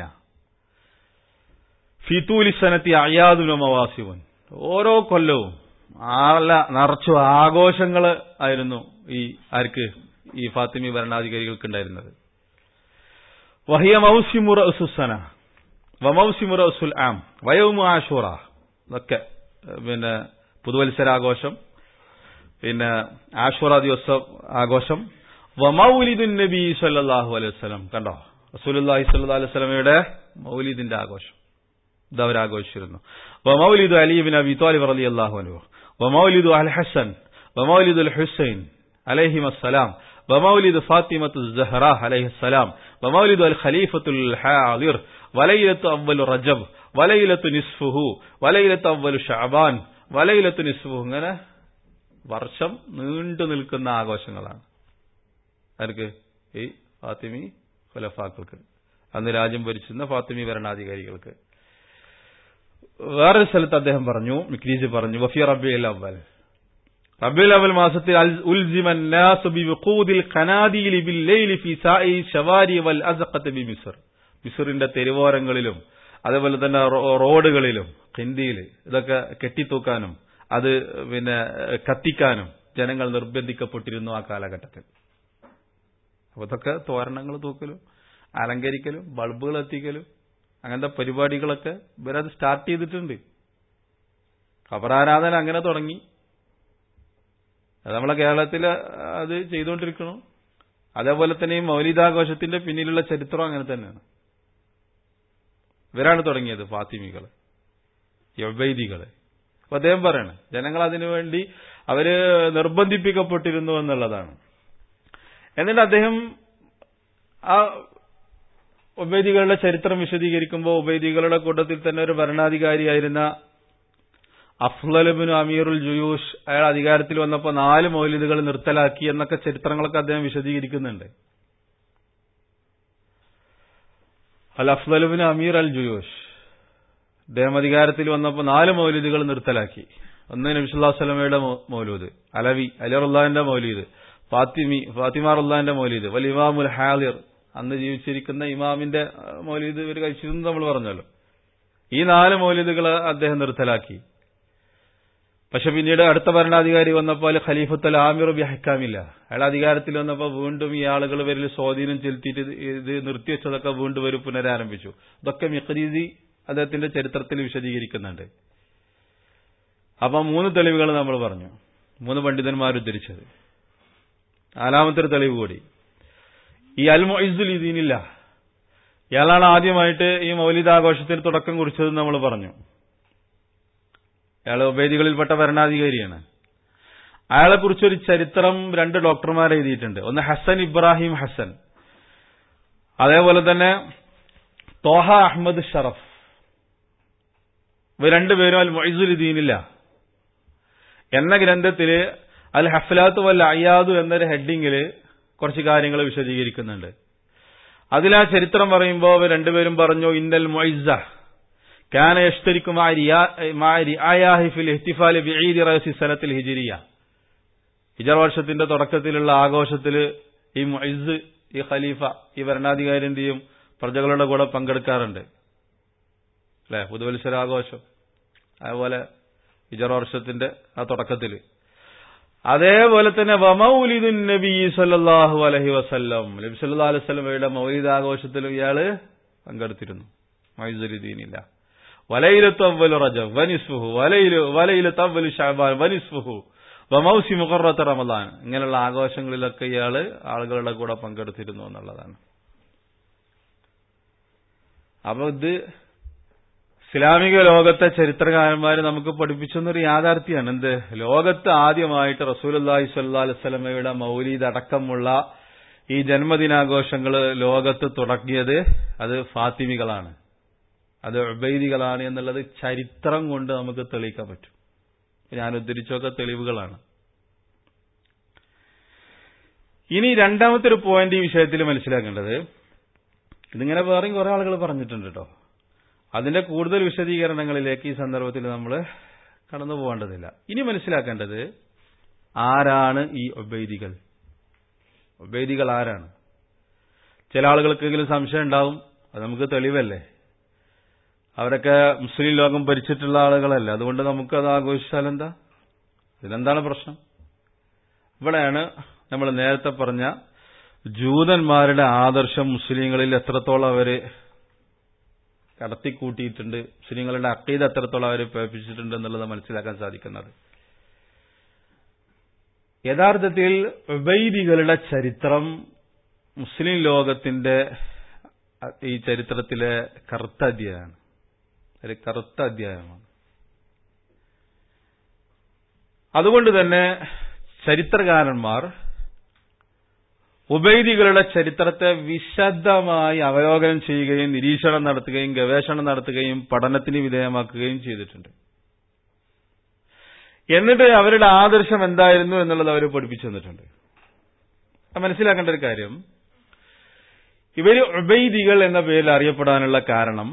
ഫിത്തൂലി സനത്തി അയാദുന മവാസിവൻ ഓരോ കൊല്ലവും ആല നിറച്ചു ആഘോഷങ്ങൾ ആയിരുന്നു ഈ ആർക്ക് ഈ ഫാത്തിമി ഭരണാധികാരികൾക്ക് ഉണ്ടായിരുന്നത് വഹിയ മൗസിമുറ ഉസുസന വമൗസിമുറ ഉസുൽ ആം വയവുമു ആഷൂറ ഇതൊക്കെ പിന്നെ പുതുവത്സരാഘോഷം പിന്നെ ആഷൂറ ദിവസം ആഘോഷം വമൗലിദുൻ നബി സല്ലാഹു അലൈഹി വസ്ലം കണ്ടോ റസൂലുല്ലാഹി സല്ലാ അലൈഹി സ്വലമയുടെ മൗലിദിന്റെ ആഘോഷം ഇത് അവരാഘോഷിച്ചിരുന്നു വമൗലിദു അലീബിൻ അബി താലിബ് റളിയല്ലാഹു അൻഹു വമൗലിദു അൽ ഹസൻ വമൗലിദു അൽ ഹുസൈൻ അലൈഹിം അസ്സലാം വമൗലിദ് ഫാത്തിമത്തു സഹറ അലൈഹിസ്സലാം വമൗലിദ് അൽ ഖലീഫത്തുൽ ഹാദിർ വലൈലത്തു അവ്വലു റജബ് വലൈലത്തു നിസ്ഫുഹു വലൈലത്തു അവ്വലു ഷഅബാൻ വലൈലത്തു നിസ്ഫുഹു ഇങ്ങനെ വർഷം നീണ്ടു നിൽക്കുന്ന ആഘോഷങ്ങളാണ് ആർക്ക് ഈ ഫാത്തിമി ഖുലഫാക്കൾക്ക് അന്ന് രാജ്യം ഭരിച്ചിരുന്ന ഫാത്തിമി ഭരണാധികാരികൾക്ക് വേറൊരു സ്ഥലത്ത് അദ്ദേഹം പറഞ്ഞു മിക്രീജ് പറഞ്ഞു വഫി റബിയൽ അവൽ റബിയൽ അവൽ മാസത്തിൽ ഉൽസിമൻ നാസു ബിവഖൂദിൽ ഖനാദീലി ബില്ലൈലി ഫി സായി ശവാരി വൽ അസഖത്ത് ബി മിസ്ർ മിസ്റിന്റെ തെരുവോരങ്ങളിലും അതേപോലെ തന്നെ റോഡുകളിലും ഹിന്ദിയിൽ ഇതൊക്കെ കെട്ടിത്തൂക്കാനും അത് പിന്നെ കത്തിക്കാനും ജനങ്ങൾ നിർബന്ധിക്കപ്പെട്ടിരുന്നു ആ കാലഘട്ടത്തിൽ അപ്പൊ ഇതൊക്കെ തോരണങ്ങൾ തൂക്കലും അലങ്കരിക്കലും ബൾബുകൾ എത്തിക്കലും അങ്ങനത്തെ പരിപാടികളൊക്കെ ഇവരത് സ്റ്റാർട്ട് ചെയ്തിട്ടുണ്ട് ഖബറാരാധന അങ്ങനെ തുടങ്ങി അത് നമ്മളെ കേരളത്തിൽ അത് ചെയ്തുകൊണ്ടിരിക്കണം അതേപോലെ തന്നെ ഈ മൗലിതാഘോഷത്തിന്റെ പിന്നിലുള്ള ചരിത്രം അങ്ങനെ തന്നെയാണ് ഇവരാണ് തുടങ്ങിയത് ഫാത്തിമികൾ യവൈദികള് അപ്പൊ അദ്ദേഹം പറയണം ജനങ്ങൾ അതിനുവേണ്ടി അവര് നിർബന്ധിപ്പിക്കപ്പെട്ടിരുന്നു എന്നുള്ളതാണ് എന്നിട്ട് അദ്ദേഹം ആ ഉബൈദികളുടെ ചരിത്രം വിശദീകരിക്കുമ്പോൾ ഉബൈദികളുടെ കൂട്ടത്തിൽ തന്നെ ഒരു ഭരണാധികാരിയായിരുന്ന അഫ്ലബിന് അമീറുൽ ജുയൂഷ് അയാൾ അധികാരത്തിൽ വന്നപ്പോൾ നാല് മൗലിദുകൾ നിർത്തലാക്കി എന്നൊക്കെ ചരിത്രങ്ങളൊക്കെ അദ്ദേഹം വിശദീകരിക്കുന്നുണ്ട് അൽ അഫ്ലബിന് അമീർ അൽ ജുയൂഷ് അദ്ദേഹം അധികാരത്തിൽ വന്നപ്പോൾ നാല് മൗലിദുകൾ നിർത്തലാക്കി ഒന്ന് നബിസുല്ലാ സ്വലമയുടെ മൗലൂദ് അലവി അലിറുല്ലാന്റെ മൗലീദ് ഫാത്തിമി ഫാത്തിമാർ ഉള്ളാന്റെ മൗലീദ് വൽ ഇമാമുൽ ഹാലിർ അന്ന് ജീവിച്ചിരിക്കുന്ന ഇമാമിന്റെ മൗലീദ് ഇവർ കഴിച്ചിരുന്നു നമ്മൾ പറഞ്ഞല്ലോ ഈ നാല് മൗലീദുകൾ അദ്ദേഹം നിർത്തലാക്കി പക്ഷെ പിന്നീട് അടുത്ത ഭരണാധികാരി വന്നപ്പോൾ ഖലീഫത്തുൽ ആമിർ ബിഹക്കാമില്ല അയാൾ അധികാരത്തിൽ വന്നപ്പോൾ വീണ്ടും ഈ ആളുകൾ ഇവരിൽ സ്വാധീനം ചെലുത്തിയിട്ട് ഇത് നിർത്തിവെച്ചതൊക്കെ വീണ്ടും ഇവർ പുനരാരംഭിച്ചു ഇതൊക്കെ മിഖരീദി അദ്ദേഹത്തിന്റെ ചരിത്രത്തിൽ വിശദീകരിക്കുന്നുണ്ട് അപ്പൊ മൂന്ന് തെളിവുകൾ നമ്മൾ പറഞ്ഞു മൂന്ന് പണ്ഡിതന്മാർ ഉദ്ധരിച്ചത് നാലാമത്തെ ഒരു തെളിവ് കൂടി ഈ അൽ മൊയ്സുൽ ഇദീനില്ല ഇയാളാണ് ആദ്യമായിട്ട് ഈ മൗലിതാഘോഷത്തിന് തുടക്കം കുറിച്ചതെന്ന് നമ്മൾ പറഞ്ഞു അയാൾ ഉബൈദികളിൽപ്പെട്ട ഭരണാധികാരിയാണ് അയാളെക്കുറിച്ചൊരു ചരിത്രം രണ്ട് ഡോക്ടർമാർ എഴുതിയിട്ടുണ്ട് ഒന്ന് ഹസൻ ഇബ്രാഹിം ഹസൻ അതേപോലെ തന്നെ തോഹ അഹമ്മദ് ഷറഫ് ഇവർ രണ്ടുപേരും അൽ മൊയ്സുൽ ദീനില്ല എന്ന ഗ്രന്ഥത്തില് അൽ ഹഫ്ലാത്ത് വൽ അയ്യാദു എന്നൊരു ഹെഡിങ്ങിൽ കുറച്ച് കാര്യങ്ങൾ വിശദീകരിക്കുന്നുണ്ട് അതിൽ ആ ചരിത്രം പറയുമ്പോൾ അവർ രണ്ടുപേരും പറഞ്ഞു ഇന്നൽ മൊയ്സ كان يشترك مع مع رعاياه في الاحتفال بعيد رأس السنة الهجرية ഹിജർ വർഷത്തിന്റെ തുടക്കത്തിലുള്ള ആഘോഷത്തിൽ ഈ മൊയ്സ് ഈ ഖലീഫ ഈ ഭരണാധികാരിന്റെയും പ്രജകളുടെ കൂടെ പങ്കെടുക്കാറുണ്ട് അല്ലെ പുതുവത്സരാഘോഷം അതുപോലെ ഹിജർ വർഷത്തിന്റെ ആ തുടക്കത്തിൽ അതേപോലെ തന്നെ വമൗലിദുൻ നബി സല്ലല്ലാഹു അലൈഹി വസല്ലം നബി സല്ലല്ലാഹു അലൈഹി വസല്ലമയുടെ മൗലിദ് ആഘോഷത്തിലും ഇയാള് പങ്കെടുത്തിരുന്നു മൈസുരുദ്ദീനില്ല വലയിലത്ത് അവലു റജബ് വനിസ്ഫുഹു വലയില് വലയിലത്ത് അവലു ഷാബാൻ വനിസ്ഫുഹു വമൗസി മുഖറത്ത് റമദാൻ ഇങ്ങനെയുള്ള ആഘോഷങ്ങളിലൊക്കെ ഇയാള് ആളുകളുടെ കൂടെ പങ്കെടുത്തിരുന്നു എന്നുള്ളതാണ് അപ്പൊ ഇത് ഇസ്ലാമിക ലോകത്തെ ചരിത്രകാരന്മാർ നമുക്ക് പഠിപ്പിച്ചെന്നൊരു യാഥാർത്ഥ്യമാണ് എന്ത് ലോകത്ത് ആദ്യമായിട്ട് റസൂലി സ്വല്ലാ അലൈവലമയുടെ മൗലീദ് അടക്കമുള്ള ഈ ജന്മദിനാഘോഷങ്ങൾ ലോകത്ത് തുടങ്ങിയത് അത് ഫാത്തിമികളാണ് അത് ഉബൈദികളാണ് എന്നുള്ളത് ചരിത്രം കൊണ്ട് നമുക്ക് തെളിയിക്കാൻ പറ്റും ഞാൻ ഉദ്ധരിച്ചൊക്കെ തെളിവുകളാണ് ഇനി രണ്ടാമത്തെ ഒരു പോയിന്റ് ഈ വിഷയത്തിൽ മനസ്സിലാക്കേണ്ടത് ഇതിങ്ങനെ വേറെയും കുറെ ആളുകൾ പറഞ്ഞിട്ടുണ്ട് കേട്ടോ അതിന്റെ കൂടുതൽ വിശദീകരണങ്ങളിലേക്ക് ഈ സന്ദർഭത്തിൽ നമ്മൾ കടന്നു പോകേണ്ടതില്ല ഇനി മനസ്സിലാക്കേണ്ടത് ആരാണ് ഈ ഒബൈദികൾ ഒബൈദികൾ ആരാണ് ചില ആളുകൾക്കെങ്കിലും സംശയം ഉണ്ടാവും അത് നമുക്ക് തെളിവല്ലേ അവരൊക്കെ മുസ്ലിം ലോകം ഭരിച്ചിട്ടുള്ള ആളുകളല്ല അതുകൊണ്ട് നമുക്ക് അത് ആഘോഷിച്ചാൽ എന്താ ഇതിനെന്താണ് പ്രശ്നം ഇവിടെയാണ് നമ്മൾ നേരത്തെ പറഞ്ഞ ജൂതന്മാരുടെ ആദർശം മുസ്ലിങ്ങളിൽ എത്രത്തോളം അവര് കടത്തിക്കൂട്ടിയിട്ടുണ്ട് മുസ്ലിങ്ങളുടെ അക്കീത് എത്രത്തോളം അവർ പേപ്പിച്ചിട്ടുണ്ട് എന്നുള്ളത് മനസ്സിലാക്കാൻ സാധിക്കുന്നത് യഥാർത്ഥത്തിൽ ഉബൈദികളുടെ ചരിത്രം മുസ്ലിം ലോകത്തിന്റെ ഈ ചരിത്രത്തിലെ കറുത്ത അധ്യായമാണ് ഒരു കറുത്ത അധ്യായമാണ് അതുകൊണ്ട് തന്നെ ചരിത്രകാരന്മാർ ഉബൈദികളുടെ ചരിത്രത്തെ വിശദമായി അവലോകനം ചെയ്യുകയും നിരീക്ഷണം നടത്തുകയും ഗവേഷണം നടത്തുകയും പഠനത്തിന് വിധേയമാക്കുകയും ചെയ്തിട്ടുണ്ട് എന്നിട്ട് അവരുടെ ആദർശം എന്തായിരുന്നു എന്നുള്ളത് അവർ പഠിപ്പിച്ചു തന്നിട്ടുണ്ട് മനസ്സിലാക്കേണ്ട ഒരു കാര്യം ഇവര് ഉബൈദികൾ എന്ന പേരിൽ അറിയപ്പെടാനുള്ള കാരണം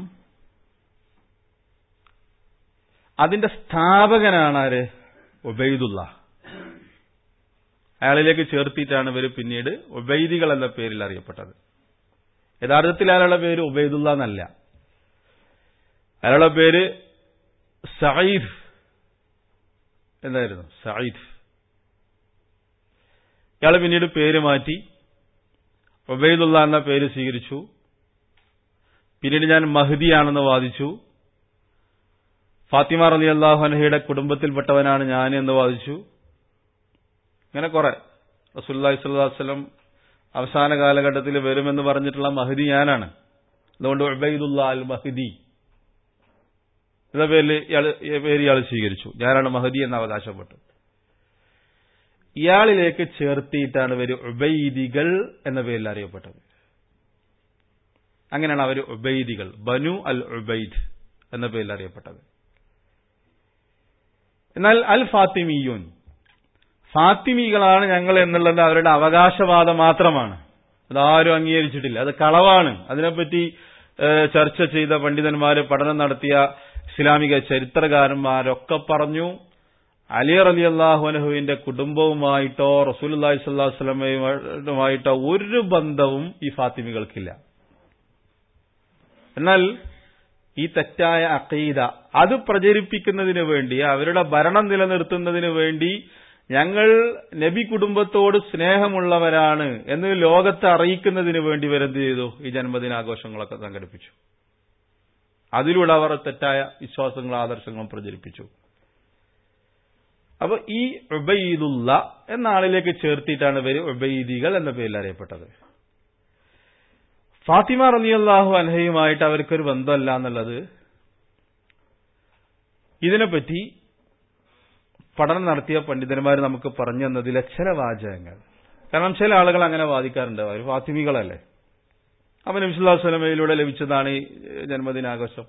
അതിന്റെ സ്ഥാപകനാണ് ആര് ഉബൈദുള്ള അയാളിലേക്ക് ചേർത്തിയിട്ടാണ് ഇവർ പിന്നീട് ഉബൈദികൾ എന്ന പേരിൽ അറിയപ്പെട്ടത് യഥാർത്ഥത്തിൽ അയാളുടെ പേര് ഉബൈദുള്ള എന്നല്ല അയാളുടെ പേര് സയ്യിദ് എന്തായിരുന്നു സയ്യിദ് ഇയാൾ പിന്നീട് പേര് മാറ്റി ഉബൈദുള്ള എന്ന പേര് സ്വീകരിച്ചു പിന്നീട് ഞാൻ മഹദിയാണെന്ന് വാദിച്ചു ഫാത്തിമ റലി അള്ളാഹു അനഹയുടെ കുടുംബത്തിൽപ്പെട്ടവനാണ് ഞാൻ എന്ന് വാദിച്ചു ഇങ്ങനെ കുറെ റസൂല്ലാഹി സ്വല്ലം അവസാന കാലഘട്ടത്തിൽ വരുമെന്ന് പറഞ്ഞിട്ടുള്ള മഹദി ഞാനാണ് അതുകൊണ്ട് ഉബൈദുള്ള അൽ മഹദി എന്ന പേരിൽ ഇയാൾ പേര് ഇയാൾ സ്വീകരിച്ചു ഞാനാണ് മഹദി എന്ന് അവകാശപ്പെട്ടു ഇയാളിലേക്ക് ചേർത്തിയിട്ടാണ് ഇവർ ഉബൈദികൾ എന്ന പേരിൽ അറിയപ്പെട്ടത് അങ്ങനെയാണ് അവർ ഉബൈദികൾ ബനു അൽ ഉബൈദ് എന്ന പേരിൽ അറിയപ്പെട്ടത് എന്നാൽ അൽ ഫാത്തിമിയൂൻ ഫാത്തിമികളാണ് ഞങ്ങൾ എന്നുള്ളത് അവരുടെ അവകാശവാദം മാത്രമാണ് അതാരും അംഗീകരിച്ചിട്ടില്ല അത് കളവാണ് അതിനെപ്പറ്റി ചർച്ച ചെയ്ത പണ്ഡിതന്മാര് പഠനം നടത്തിയ ഇസ്ലാമിക ചരിത്രകാരന്മാരൊക്കെ പറഞ്ഞു അലി റലി അള്ളാഹുനഹുവിന്റെ കുടുംബവുമായിട്ടോ റസൂലി സ്വല്ലാഹു സ്വലമയുമായിട്ടോ ഒരു ബന്ധവും ഈ ഫാത്തിമികൾക്കില്ല എന്നാൽ ഈ തെറ്റായ അക്കീദ അത് പ്രചരിപ്പിക്കുന്നതിന് വേണ്ടി അവരുടെ ഭരണം നിലനിർത്തുന്നതിന് വേണ്ടി ഞങ്ങൾ നബി കുടുംബത്തോട് സ്നേഹമുള്ളവരാണ് എന്ന് ലോകത്തെ അറിയിക്കുന്നതിന് വേണ്ടി ഇവരെന്ത് ചെയ്തു ഈ ജന്മദിനാഘോഷങ്ങളൊക്കെ സംഘടിപ്പിച്ചു അതിലൂടെ അവർ തെറ്റായ വിശ്വാസങ്ങളും ആദർശങ്ങളും പ്രചരിപ്പിച്ചു അപ്പൊ ഈ ഉബൈദുള്ള എന്ന ആളിലേക്ക് ചേർത്തിയിട്ടാണ് ഇവർ ഉബൈദികൾ എന്ന പേരിൽ അറിയപ്പെട്ടത് ഫാത്തിമ റലിയല്ലാഹു അൻഹയുമായിട്ട് അവർക്കൊരു ബന്ധമല്ല എന്നുള്ളത് ഇതിനെപ്പറ്റി പഠനം നടത്തിയ പണ്ഡിതന്മാർ നമുക്ക് പറഞ്ഞു തന്നതിലെ ചില വാചകങ്ങൾ കാരണം ചില ആളുകൾ അങ്ങനെ വാദിക്കാറുണ്ട് അവർ ഫാത്തിമികളല്ലേ അപ്പൊ നബിസുല്ലാ സ്വലമയിലൂടെ ലഭിച്ചതാണ് ഈ ജന്മദിനാഘോഷം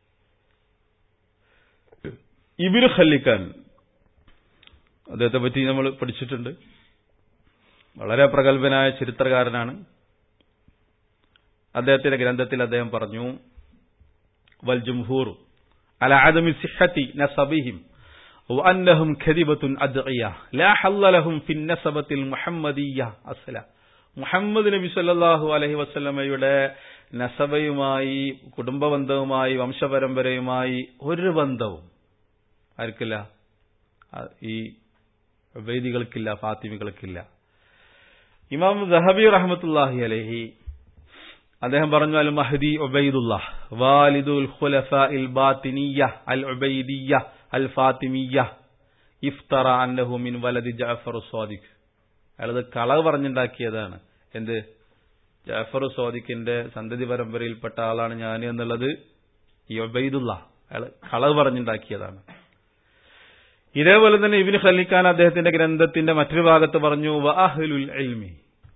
ഇബിന് ഖല്ലിക്കാൻ അദ്ദേഹത്തെ പറ്റി നമ്മൾ പഠിച്ചിട്ടുണ്ട് വളരെ പ്രഗത്ഭനായ ചരിത്രകാരനാണ് അദ്ദേഹത്തിന്റെ ഗ്രന്ഥത്തിൽ അദ്ദേഹം പറഞ്ഞു വൽ ജംഹൂർ അല ആദമി സിഹത്തി നസബിഹിം وأنهم كذبة أدعية لا حل لهم في النسبة المحمدية أصلا മുഹമ്മദ് നബി സല്ലാഹു അലഹി വസ്ലമയുടെ നസബയുമായി കുടുംബബന്ധവുമായി വംശപരമ്പരയുമായി ഒരു ബന്ധവും ആർക്കില്ല ഈ വൈദികൾക്കില്ല ഫാത്തിമികൾക്കില്ല ഇമാം ദഹബി റഹമത്തുല്ലാഹി അലഹി അദ്ദേഹം പറഞ്ഞു അൽ മഹദി ഉബൈദുല്ല വാലിദുൽ ഖുലഫ ഇൽ ബാത്തിനിയ അൽ ഉബൈദിയ അൽ ഫാത്തിമിയ ഇഫ്തറ അന്നഹു മിൻ വലദി ജഅഫർ സ്വാദിഖ് അയാളത് കളവ് പറഞ്ഞുണ്ടാക്കിയതാണ് എന്ത് ജാഫർ സ്വാദിഖിന്റെ സന്തതി പരമ്പരയിൽപ്പെട്ട ആളാണ് ഞാൻ എന്നുള്ളത് ഈ ഒബൈദുള്ള അയാൾ കളവ് പറഞ്ഞുണ്ടാക്കിയതാണ് ഇതേപോലെ തന്നെ ഇബിന് ഖലിക്കാൻ അദ്ദേഹത്തിന്റെ ഗ്രന്ഥത്തിന്റെ മറ്റൊരു ഭാഗത്ത് പറഞ്ഞു വഅഹ്ലുൽ ഇൽമി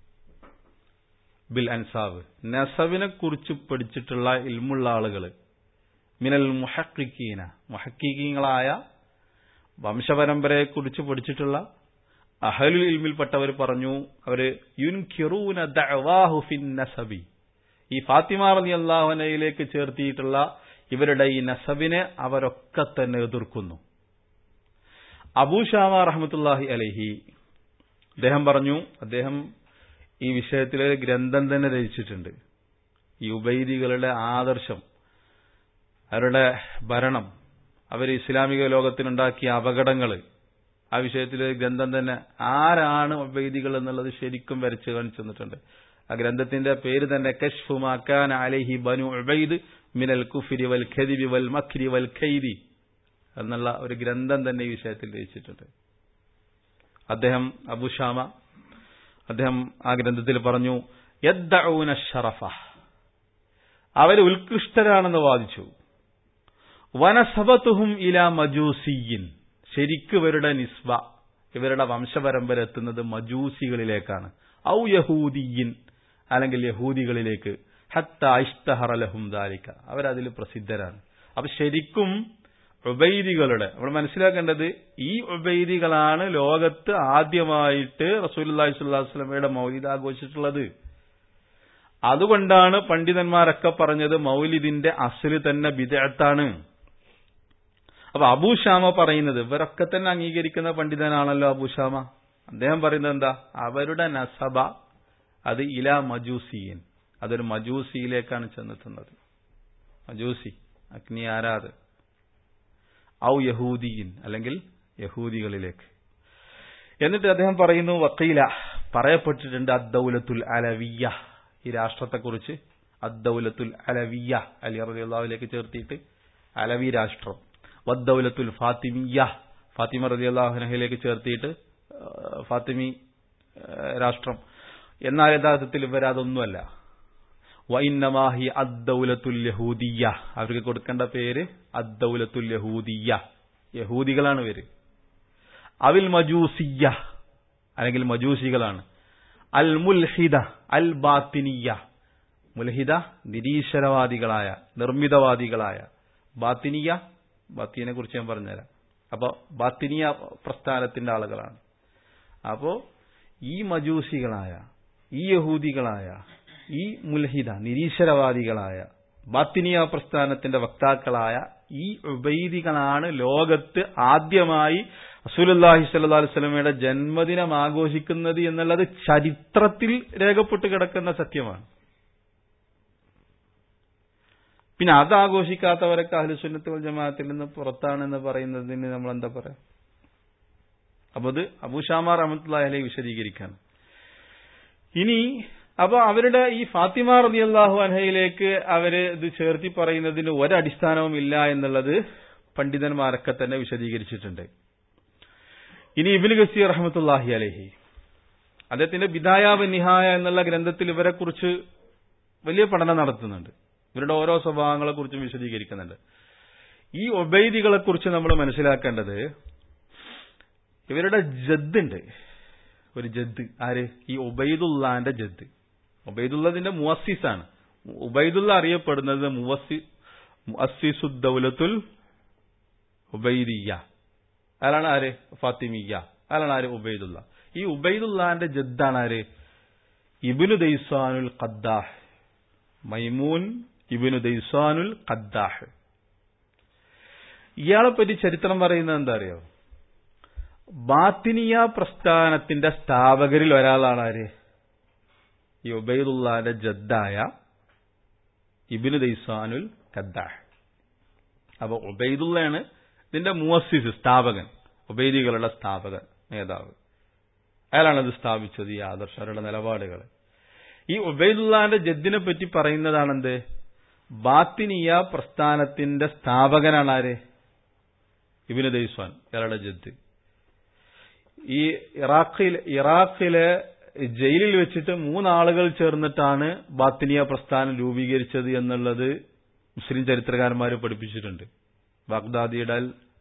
ബിൽ അൻസാബ് നസബിനെ കുറിച്ച് പഠിച്ചിട്ടുള്ള ഇൽമുള്ള ആളുകൾ മിനൽ മുഹക്കിക്കീന മുഹക്കിക്കീങ്ങളായ വംശപരമ്പരയെക്കുറിച്ച് പഠിച്ചിട്ടുള്ള അഹലുൽ ഇൽമിൽപ്പെട്ടവർ പറഞ്ഞു അവര് യുൻകിറൂന ദഅവാഹു ഫിൻ നസബി ഈ ഫാത്തിമ റലി അള്ളാഹുനയിലേക്ക് ചേർത്തിയിട്ടുള്ള ഇവരുടെ ഈ നസബിനെ അവരൊക്കെ തന്നെ എതിർക്കുന്നു അബൂഷാമ റഹമത്തുല്ലാഹി അലഹി അദ്ദേഹം പറഞ്ഞു അദ്ദേഹം ഈ വിഷയത്തിൽ ഗ്രന്ഥം തന്നെ രചിച്ചിട്ടുണ്ട് ഈ ഉബൈദികളുടെ ആദർശം അവരുടെ ഭരണം അവർ ഇസ്ലാമിക ലോകത്തിനുണ്ടാക്കിയ അപകടങ്ങൾ ആ വിഷയത്തിൽ ഗ്രന്ഥം തന്നെ ആരാണ് ഉബൈദികൾ എന്നുള്ളത് ശരിക്കും വരച്ച് കാണിച്ചു തന്നിട്ടുണ്ട് ആ ഗ്രന്ഥത്തിന്റെ പേര് തന്നെ കഷ്ഫു മാക്കാൻ അലഹി ബനു ഉബൈദ് മിനൽ കുഫിരി വൽ ഖദിബി വൽ മഖ്രി വൽ ഖൈദി എന്നുള്ള ഒരു ഗ്രന്ഥം തന്നെ ഈ വിഷയത്തിൽ രചിച്ചിട്ടുണ്ട് അദ്ദേഹം അബുഷാമ അദ്ദേഹം ആ ഗ്രന്ഥത്തിൽ പറഞ്ഞു യദ്ദഊന ഷറഫ അവർ ഉത്കൃഷ്ടരാണെന്ന് വാദിച്ചു വനസബത്തുഹും ഇല മജൂസിയിൻ ശരിക്കും ഇവരുടെ നിസ്ബ ഇവരുടെ വംശപരമ്പര എത്തുന്നത് മജൂസികളിലേക്കാണ് ഔ യഹൂദിയിൻ അല്ലെങ്കിൽ യഹൂദികളിലേക്ക് ഹത്ത ഇഷ്തഹറലഹും ദാലിക്ക അവരതിൽ പ്രസിദ്ധരാണ് അപ്പൊ ശരിക്കും ഉബൈദികളുടെ നമ്മൾ മനസ്സിലാക്കേണ്ടത് ഈ ഉബൈദികളാണ് ലോകത്ത് ആദ്യമായിട്ട് റസൂലി സ്വല്ലാസ്ലമയുടെ മൗലിദ് ആഘോഷിച്ചിട്ടുള്ളത് അതുകൊണ്ടാണ് പണ്ഡിതന്മാരൊക്കെ പറഞ്ഞത് മൗലിദിന്റെ അസല് തന്നെ ബിദഅത്താണ് അപ്പൊ അബൂഷാമ പറയുന്നത് ഇവരൊക്കെ തന്നെ അംഗീകരിക്കുന്ന പണ്ഡിതനാണല്ലോ അബൂഷാമ അദ്ദേഹം പറയുന്നത് എന്താ അവരുടെ നസബ അത് ഇല മജൂസിയൻ അതൊരു മജൂസിയിലേക്കാണ് ചെന്നെത്തുന്നത് മജൂസി അഗ്നി ആരാത് ഔ യഹൂദിയിൻ അല്ലെങ്കിൽ യഹൂദികളിലേക്ക് എന്നിട്ട് അദ്ദേഹം പറയുന്നു വക്കീല പറയപ്പെട്ടിട്ടുണ്ട് അദ്ദൌലത്തുൽ അലവിയ ഈ രാഷ്ട്രത്തെക്കുറിച്ച് അദ്ദൌലത്തുൽ അലവിയ അലി റളിയല്ലാഹുവിലേക്ക് ചേർത്തിയിട്ട് അലവി രാഷ്ട്രം വദ്ദൌലത്തുൽ ഫാത്തിമിയ ഫാത്തിമ റളിയല്ലാഹുനഹയിലേക്ക് ചേർത്തിയിട്ട് ഫാത്തിമി രാഷ്ട്രം എന്നാൽ യഥാർത്ഥത്തിൽ ഇവരതൊന്നുമല്ല വൈന്നമാഹി അദ്ദൌലത്തുൽ യഹൂദിയ അവർക്ക് കൊടുക്കേണ്ട പേര് അദ്ദൌലത്തുൽ യഹൂദിയ യഹൂദികളാണ് ഇവര് അവിൽ മജൂസിയ അല്ലെങ്കിൽ മജൂസികളാണ് അൽ മുൽഹിദ അൽ ബാത്തിനിയ മുൽഹിദ നിരീശ്വരവാദികളായ നിർമ്മിതവാദികളായ ബാത്തിനിയ ബാത്തിനെ കുറിച്ച് ഞാൻ പറഞ്ഞുതരാം അപ്പൊ ബാത്തിനിയ പ്രസ്ഥാനത്തിന്റെ ആളുകളാണ് അപ്പോ ഈ മജൂസികളായ ഈ യഹൂദികളായ ഈ മുൽഹിദ നിരീശ്വരവാദികളായ ബാത്തിനിയ പ്രസ്ഥാനത്തിന്റെ വക്താക്കളായ ഈ ഉബൈദികളാണ് ലോകത്ത് ആദ്യമായി റസൂലുല്ലാഹി സല്ലാ അലുസ്ലമയുടെ ജന്മദിനം ആഘോഷിക്കുന്നത് എന്നുള്ളത് ചരിത്രത്തിൽ രേഖപ്പെട്ട് കിടക്കുന്ന സത്യമാണ് പിന്നെ അത് ആഘോഷിക്കാത്തവരൊക്കെ അഹ്ലുസുന്നത്ത് വൽ ജമാഅത്തിൽ നിന്ന് പുറത്താണെന്ന് പറയുന്നതിന് നമ്മൾ എന്താ പറയാ അപ്പൊ അത് അബൂഷാമാർ അഹമ്മദ് അലൈ വിശദീകരിക്കാണ് ഇനി അപ്പൊ അവരുടെ ഈ ഫാത്തിമ റബി അള്ളാഹു അൻഹയിലേക്ക് അവര് ഇത് ചേർത്തി പറയുന്നതിന് ഒരടിസ്ഥാനവും ഇല്ല എന്നുള്ളത് പണ്ഡിതന്മാരൊക്കെ തന്നെ വിശദീകരിച്ചിട്ടുണ്ട് ഇനി ഇബിൻ ഗസീർ റഹമത്തുല്ലാഹി അലഹി അദ്ദേഹത്തിന്റെ ബിദായാബ് നിഹായ എന്നുള്ള ഗ്രന്ഥത്തിൽ ഇവരെ കുറിച്ച് വലിയ പഠനം നടത്തുന്നുണ്ട് ഇവരുടെ ഓരോ സ്വഭാവങ്ങളെ കുറിച്ചും വിശദീകരിക്കുന്നുണ്ട് ഈ ഒബൈദികളെ കുറിച്ച് നമ്മൾ മനസ്സിലാക്കേണ്ടത് ഇവരുടെ ജദ്ദുണ്ട് ഒരു ജദ് ആര് ഈ ഉബൈദുല്ലാന്റെ ജദ് ഉബൈദുള്ളതിന്റെ മുവസ്സിസാണ് ഉബൈദുള്ള അറിയപ്പെടുന്നത് മുവസ്സി മുഅസ്സിസുദ്ദൗലത്തുൽ ഉബൈദിയ അയാളാണ് ആര് ഫാത്തിമിയ അയാളാണ് ആര് ഉബൈദുള്ള ഈ ഉബൈദുല്ലാന്റെ ജദ്ദാണ് ആര് ഇബിനു ദൈസാനുൽ ഖദ്ദാഹ് മൈമൂൻ ഇബിനു ദൈസാനുൽ ഖദ്ദാഹ് ഇയാളെ പറ്റി ചരിത്രം പറയുന്നത് എന്താ അറിയോ ബാത്തിനിയ പ്രസ്ഥാനത്തിന്റെ സ്ഥാപകരിൽ ഒരാളാണ് ആര് ഈ ഉബൈദുല്ലാന്റെ ജദ്ദായ ഇബിനു ദൈസാനുൽ ഖദ്ദാഹ് അപ്പൊ ഉബൈദുള്ളയാണ് ഇതിന്റെ മുവസ്സിസ് സ്ഥാപകൻ ഉബൈദികളുടെ സ്ഥാപകൻ നേതാവ് അയാളാണ് ഇത് സ്ഥാപിച്ചത് ഈ ആദർശ അവരുടെ നിലപാടുകൾ ഈ ഉബൈദുല്ലാന്റെ ജദ്ദിനെ പറ്റി പറയുന്നതാണെന്ത് ബാത്തിനിയ പ്രസ്ഥാനത്തിന്റെ സ്ഥാപകനാണ് ആര് ഇബിന് ദൈസ്വാൻ ഇയാളുടെ ജദ് ഈ ഇറാഖിൽ ഇറാഖിലെ ജയിലിൽ വെച്ചിട്ട് മൂന്നാളുകൾ ചേർന്നിട്ടാണ് ബാത്തിനിയ പ്രസ്ഥാനം രൂപീകരിച്ചത് എന്നുള്ളത് മുസ്ലിം ചരിത്രകാരന്മാർ പഠിപ്പിച്ചിട്ടുണ്ട് ബാഗ്ദാദിയുടെ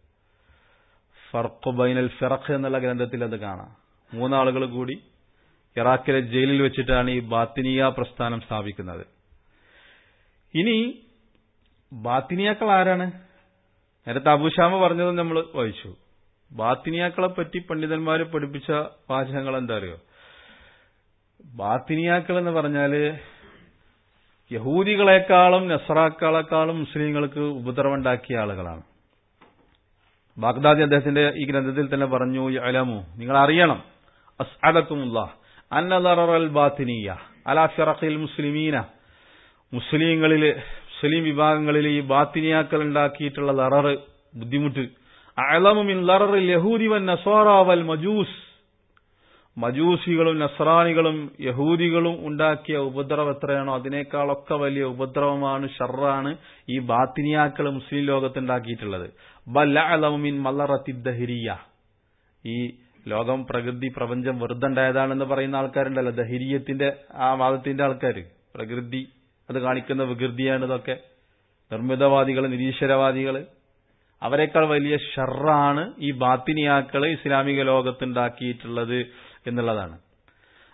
ഫർഖ് ബൈനൽ ഫിറഖ് എന്നുള്ള ഗ്രന്ഥത്തിൽ അത് കാണാം മൂന്നാളുകൾ കൂടി ഇറാഖിലെ ജയിലിൽ വെച്ചിട്ടാണ് ഈ ബാത്തിനിയ പ്രസ്ഥാനം സ്ഥാപിക്കുന്നത് ഇനി ബാത്തിനിയാക്കൾ ആരാണ് നേരത്തെ അബുഷാമ പറഞ്ഞത് നമ്മൾ വായിച്ചു ബാത്തിനിയാക്കളെ പറ്റി പണ്ഡിതന്മാർ പഠിപ്പിച്ച വാചകങ്ങൾ എന്താ അറിയോ ബാത്തിനിയാക്കൾ എന്ന് പറഞ്ഞാല് യഹൂദികളെക്കാളും നസറാക്കളെക്കാളും മുസ്ലിങ്ങൾക്ക് ഉപദ്രവമുണ്ടാക്കിയ ആളുകളാണ് ബാഗ്ദാദി അദ്ദേഹത്തിന്റെ ഈ ഗ്രന്ഥത്തിൽ തന്നെ പറഞ്ഞു അലമു നിങ്ങൾ അറിയണം അസ്അലക്കുമുള്ള അന്നദറൽ ബാത്തിനിയ അലാ ഫിറഖിൽ മുസ്ലിമീന മുസ്ലിങ്ങളിൽ മുസ്ലിം വിഭാഗങ്ങളിൽ ഈ ബാത്തിനിയാക്കൾ ഉണ്ടാക്കിയിട്ടുള്ള ലററ് ബുദ്ധിമുട്ട് അലമുമിൻ ലററിൽ യഹൂദി വൻ നസോറ വൽ മജൂസ് മജൂസികളും നസ്രാനികളും യഹൂദികളും ഉണ്ടാക്കിയ ഉപദ്രവം എത്രയാണോ അതിനേക്കാളൊക്കെ വലിയ ഉപദ്രവമാണ് ഷർറാണ് ഈ ബാത്തിനിയാക്കൾ മുസ്ലിം ലോകത്തുണ്ടാക്കിയിട്ടുള്ളത് ബല്ലഅലമിൻ മല്ലറത്തി ദഹിരിയ ഈ ലോകം പ്രകൃതി പ്രപഞ്ചം വെറുതെ ഉണ്ടായതാണെന്ന് പറയുന്ന ആൾക്കാരുണ്ടല്ലോ ദഹിരിയത്തിന്റെ ആ വാദത്തിന്റെ ആൾക്കാർ പ്രകൃതി അത് കാണിക്കുന്ന വികൃതിയാണ് ഇതൊക്കെ നിർമ്മിതവാദികൾ നിരീശ്വരവാദികൾ അവരെക്കാൾ വലിയ ഷർറാണ് ഈ ബാത്തിനിയാക്കൾ ഇസ്ലാമിക ലോകത്തുണ്ടാക്കിയിട്ടുള്ളത് എന്നുള്ളതാണ്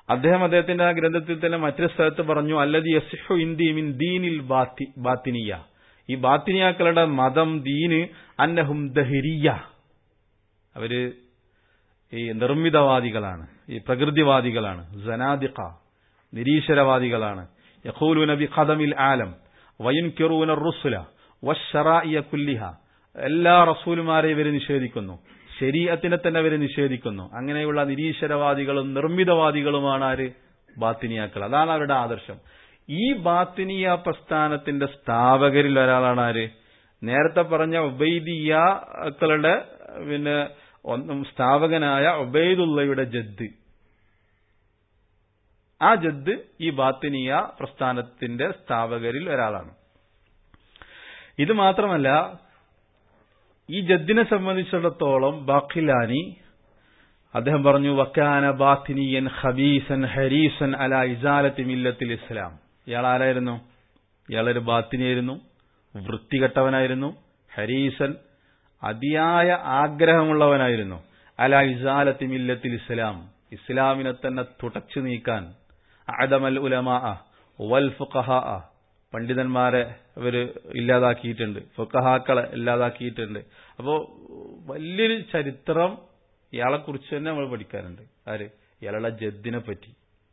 അദ്ദേഹം അദ്ദേഹത്തിന്റെ ആ ഗ്രന്ഥത്തിൽ തന്നെ മറ്റൊരു സ്ഥലത്ത് പറഞ്ഞു അല്ലതി യസിഹു ഇന്ദി മിൻ ദീനിൽ ബാത്തി ബാത്തിനിയ ഈ ബാത്തിനിയാക്കളുടെ മതം ദീന് അന്നഹും ദഹരിയ അവര് ഈ നിർമ്മിതവാദികളാണ് ഈ പ്രകൃതിവാദികളാണ് ജനാദിഖ നിരീശ്വരവാദികളാണ് യഖൂലു നബി ഖദമിൽ ആലം വയുൻകിറൂന റുസുല വശറാഇയ കുല്ലിഹ എല്ലാ റസൂലുമാരെ ഇവർ നിഷേധിക്കുന്നു ശരീഅത്തിനെ തന്നെ ഇവർ നിഷേധിക്കുന്നു അങ്ങനെയുള്ള നിരീശ്വരവാദികളും നിർമ്മിതവാദികളുമാണ് ആര് ബാത്തിനിയാക്കൾ അതാണ് അവരുടെ ആദർശം ഈ ബാത്തിനിയ പ്രസ്ഥാനത്തിന്റെ സ്ഥാപകരിൽ ഒരാളാണ് ആര് നേരത്തെ പറഞ്ഞ ഉബൈദിയാക്കളുടെ പിന്നെ ഒന്നും സ്ഥാപകനായ ഉബൈദുള്ളയുടെ ജദ് ആ ജദ് ഈ ബാത്തിനിയ പ്രസ്ഥാനത്തിന്റെ സ്ഥാപകരിൽ ഒരാളാണ് ഇത് മാത്രമല്ല ഈ ജദ്ദിനെ സംബന്ധിച്ചിടത്തോളം ബാഖിലാനി അദ്ദേഹം പറഞ്ഞു വക്കാന ബാത്തിനിയൻ ഖബീസൻ ഹരീസൻ അല ഇസാലത്തി മില്ലത്തിൽ ഇസ്ലാം ഇയാൾ ആരായിരുന്നു ഇയാളൊരു ബാത്തിനിയായിരുന്നു വൃത്തികെട്ടവനായിരുന്നു ഹരീസൻ അതിയായ ആഗ്രഹമുള്ളവനായിരുന്നു അല ഇസാലത്തി മില്ലത്തിൽ ഇസ്ലാം ഇസ്ലാമിനെ തന്നെ തുടച്ചു നീക്കാൻ അദമൽ ഉലമാ വൽ ഫുഖഹാ പണ്ഡിതന്മാരെ ഇവര് ഇല്ലാതാക്കിയിട്ടുണ്ട് ഫുക്കഹാക്കളെ ഇല്ലാതാക്കിയിട്ടുണ്ട് അപ്പോ വലിയൊരു ചരിത്രം ഇയാളെ കുറിച്ച് തന്നെ നമ്മൾ പഠിക്കാറുണ്ട് ആര് ഇയാളുടെ ജദ്ദിനെ പറ്റി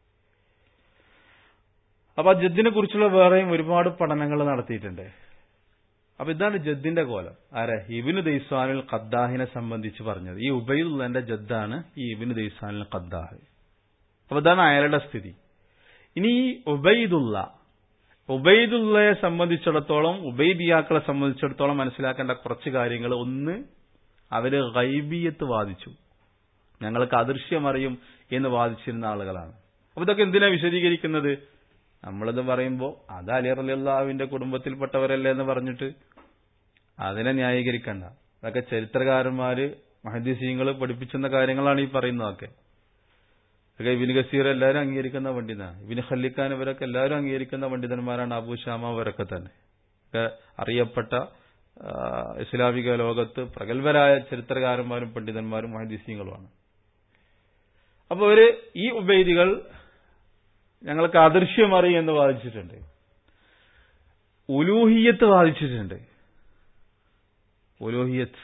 അപ്പൊ ആ ജദ്ദിനെ കുറിച്ചുള്ള വേറെയും ഒരുപാട് പഠനങ്ങൾ നടത്തിയിട്ടുണ്ട് അപ്പൊ ഇതാണ് ജദ്ദിന്റെ കോലം ആരെ ഇബിന് ദൈസ്വാനിൽ ഖദ്ദാഹിനെ സംബന്ധിച്ച് പറഞ്ഞത് ഈ ഉബൈദുള്ളന്റെ ജദ്ദാണ് ഈ ഇബിന് ദൈസ്വാനിൽ ഖദ്ദാഹ് അപ്പൊ ഇതാണ് അയാളുടെ സ്ഥിതി ഇനി ഈ ഉബൈദുള്ള ഉബൈദുള്ളയെ സംബന്ധിച്ചിടത്തോളം ഉബൈദിയാക്കളെ സംബന്ധിച്ചിടത്തോളം മനസ്സിലാക്കേണ്ട കുറച്ച് കാര്യങ്ങൾ ഒന്ന് അവര് ഗൈബിയത്ത് വാദിച്ചു ഞങ്ങൾക്ക് അദൃശ്യമറിയും എന്ന് വാദിച്ചിരുന്ന ആളുകളാണ് അപ്പൊ ഇതൊക്കെ എന്തിനാ വിശദീകരിക്കുന്നത് നമ്മളിത് പറയുമ്പോൾ അത് അലി റലിയുള്ളാവിന്റെ കുടുംബത്തിൽപ്പെട്ടവരല്ലേ എന്ന് പറഞ്ഞിട്ട് അതിനെ ന്യായീകരിക്കണ്ട അതൊക്കെ ചരിത്രകാരന്മാര് മഹദീസീങ്ങൾ പഠിപ്പിച്ചെന്ന കാര്യങ്ങളാണ് ഈ പറയുന്നതൊക്കെ ഒക്കെ ഇബിന് ഗസീർ എല്ലാവരും അംഗീകരിക്കുന്ന പണ്ഡിതനാണ് ഇബിന് ഖല്ലിഖാൻ ഇവരൊക്കെ എല്ലാവരും അംഗീകരിക്കുന്ന പണ്ഡിതന്മാരാണ് അബൂ ഷാമ അവരൊക്കെ തന്നെ ഒക്കെ അറിയപ്പെട്ട ഇസ്ലാമിക ലോകത്ത് പ്രഗത്ഭരായ ചരിത്രകാരന്മാരും പണ്ഡിതന്മാരും മഹദീസീങ്ങളുമാണ് അപ്പോൾ ഒരു ഈ ഉബൈദികൾ ഞങ്ങൾക്ക് അദൃശ്യമറി എന്ന് വാദിച്ചിട്ടുണ്ട് ഉലൂഹിയത്ത് വാദിച്ചിട്ടുണ്ട് ഉലൂഹിയത്ത്